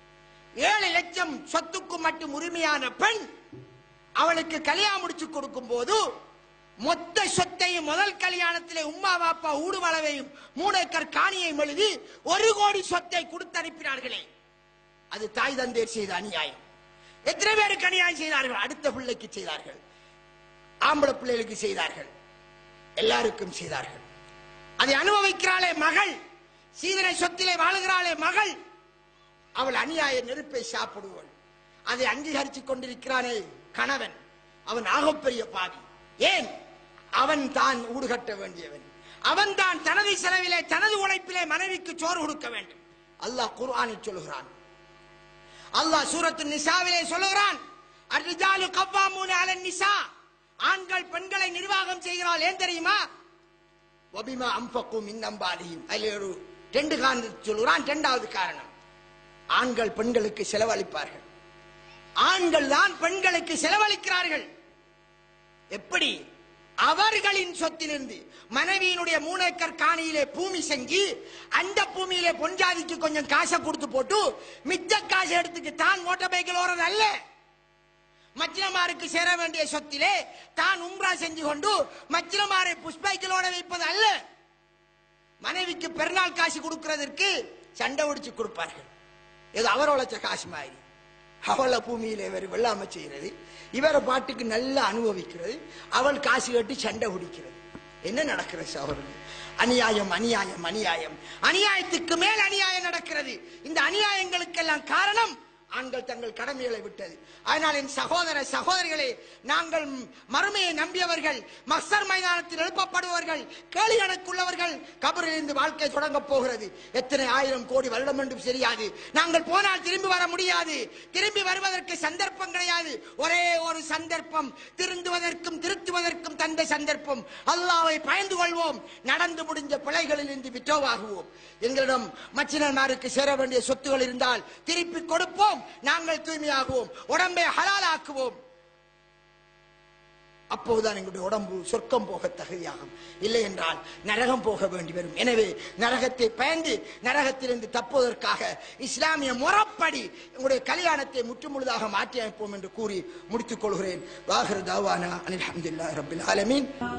ஏழு லட்சம் சொத்துக்கு மட்டும் உரிமையான பெண் அவளுக்கு கல்யாணம் முடிச்சு கொடுக்கும் போது மொத்த சொத்தையும் முதல் கல்யாணத்திலே உம்மா பாப்பா ஊடுவளவையும் மூணு ஏக்கர் காணியையும் எழுதி ஒரு கோடி சொத்தை கொடுத்து அனுப்பினார்களே அது தாய் தந்தையர் செய்த அநியாயம் எத்தனை பேருக்கு அநியாயம் செய்தார்கள் அடுத்த பிள்ளைக்கு செய்தார்கள் ஆம்பளை பிள்ளைகளுக்கு செய்தார்கள் எல்லாருக்கும் செய்தார்கள் அதை அனுபவிக்கிறாளே மகள் சீதனை சொத்திலே வாழுகிறாளே மகள் அவள் அநியாய நெருப்பை சாப்பிடுவள் அதை அங்கீகரித்துக் கொண்டிருக்கிறானே கணவன் அவன் ஆகப்பெரிய பாவி ஏன் அவன் தான் ஊடுகட்ட வேண்டியவன் அவன் தான் தனது செலவிலே தனது உழைப்பிலே மனைவிக்கு சோறு கொடுக்க வேண்டும் அல்லாஹ் குர்ஆனில் சொல்கிறான் அல்லாஹ் சூரத்து நிசாவிலே சொல்லுகிறான் அர்ரிஜாலு கவ்வாமூன அலன் நிசா ஆண்கள் பெண்களை நிர்வாகம் செய்கிறாள் ஏன் தெரியுமா ஒபிமா அம்பக்கும் இன்னம்பாலியும் அதில் ஒரு ரெண்டு காரணம் சொல்லுகிறான் இரண்டாவது காரணம் ஆண்கள் பெண்களுக்கு செலவழிப்பார்கள் ஆண்கள் தான் பெண்களுக்கு செலவழிக்கிறார்கள் எப்படி அவர்களின் சொத்திலிருந்து மனைவியினுடைய மூணு ஏக்கர் காணியிலே பூமி செஞ்சு அந்த பூமியிலே பொஞ்சாதிக்கு கொஞ்சம் காசை கொடுத்து போட்டு மிச்ச காசை எடுத்துக்கு தான் மோட்டார் பைக்கில் ஓறது அல்ல மச்சினமாருக்கு சேர வேண்டிய சொத்திலே தான் உம்ரா செஞ்சு கொண்டு மச்சினமாரை புஷ்பைக்கிலோட வைப்பது அல்ல மனைவிக்கு பெருநாள் காசு கொடுக்கிறதற்கு சண்டை ஒடிச்சு கொடுப்பார்கள் இது அவர் உழைச்ச காசு மாதிரி அவளை பூமியில இவர் வெள்ளாம செய்யறது இவரை பாட்டுக்கு நல்லா அனுபவிக்கிறது அவள் காசு கட்டி சண்டை பிடிக்கிறது என்ன நடக்கிறது சகோதரர்கள் அநியாயம் அநியாயம் அநியாயம் அநியாயத்துக்கு மேல் அநியாயம் நடக்கிறது இந்த அநியாயங்களுக்கெல்லாம் காரணம் ஆண்கள் தங்கள் கடமைகளை விட்டது அதனால் என் சகோதர சகோதரிகளே நாங்கள் மறுமையை நம்பியவர்கள் மக்சர் மைதானத்தில் எழுப்பப்படுபவர்கள் கேலி கணக்குள்ளவர்கள் கபரிலிருந்து வாழ்க்கை தொடங்க போகிறது எத்தனை ஆயிரம் கோடி வருடம் என்றும் தெரியாது நாங்கள் போனால் திரும்பி வர முடியாது திரும்பி வருவதற்கு சந்தர்ப்பம் கிடையாது ஒரே ஒரு சந்தர்ப்பம் திருந்துவதற்கும் திருத்துவதற்கும் தந்த சந்தர்ப்பம் அல்லாவை பயந்து கொள்வோம் நடந்து முடிஞ்ச பிழைகளில் இருந்து விட்டோவாகுவோம் எங்களிடம் மச்சினர்மாருக்கு சேர வேண்டிய சொத்துகள் இருந்தால் திருப்பி கொடுப்போம் நாங்கள் தூய்மையாகுவோம் உடம்பை ஹலாலாக்குவோம் அப்போதுதான் எங்களுடைய உடம்பு சொர்க்கம் போக தகுதியாகும் இல்லை என்றால் நரகம் போக வேண்டி வரும் எனவே நரகத்தை பயந்து நரகத்திலிருந்து தப்புவதற்காக இஸ்லாமிய முறப்படி எங்களுடைய கல்யாணத்தை முற்றுமுழுதாக மாற்றி அமைப்போம் என்று கூறி முடித்துக் கொள்கிறேன் வாகர் தாவானா அனில் அஹமதுல்லா ரபில் ஆலமீன்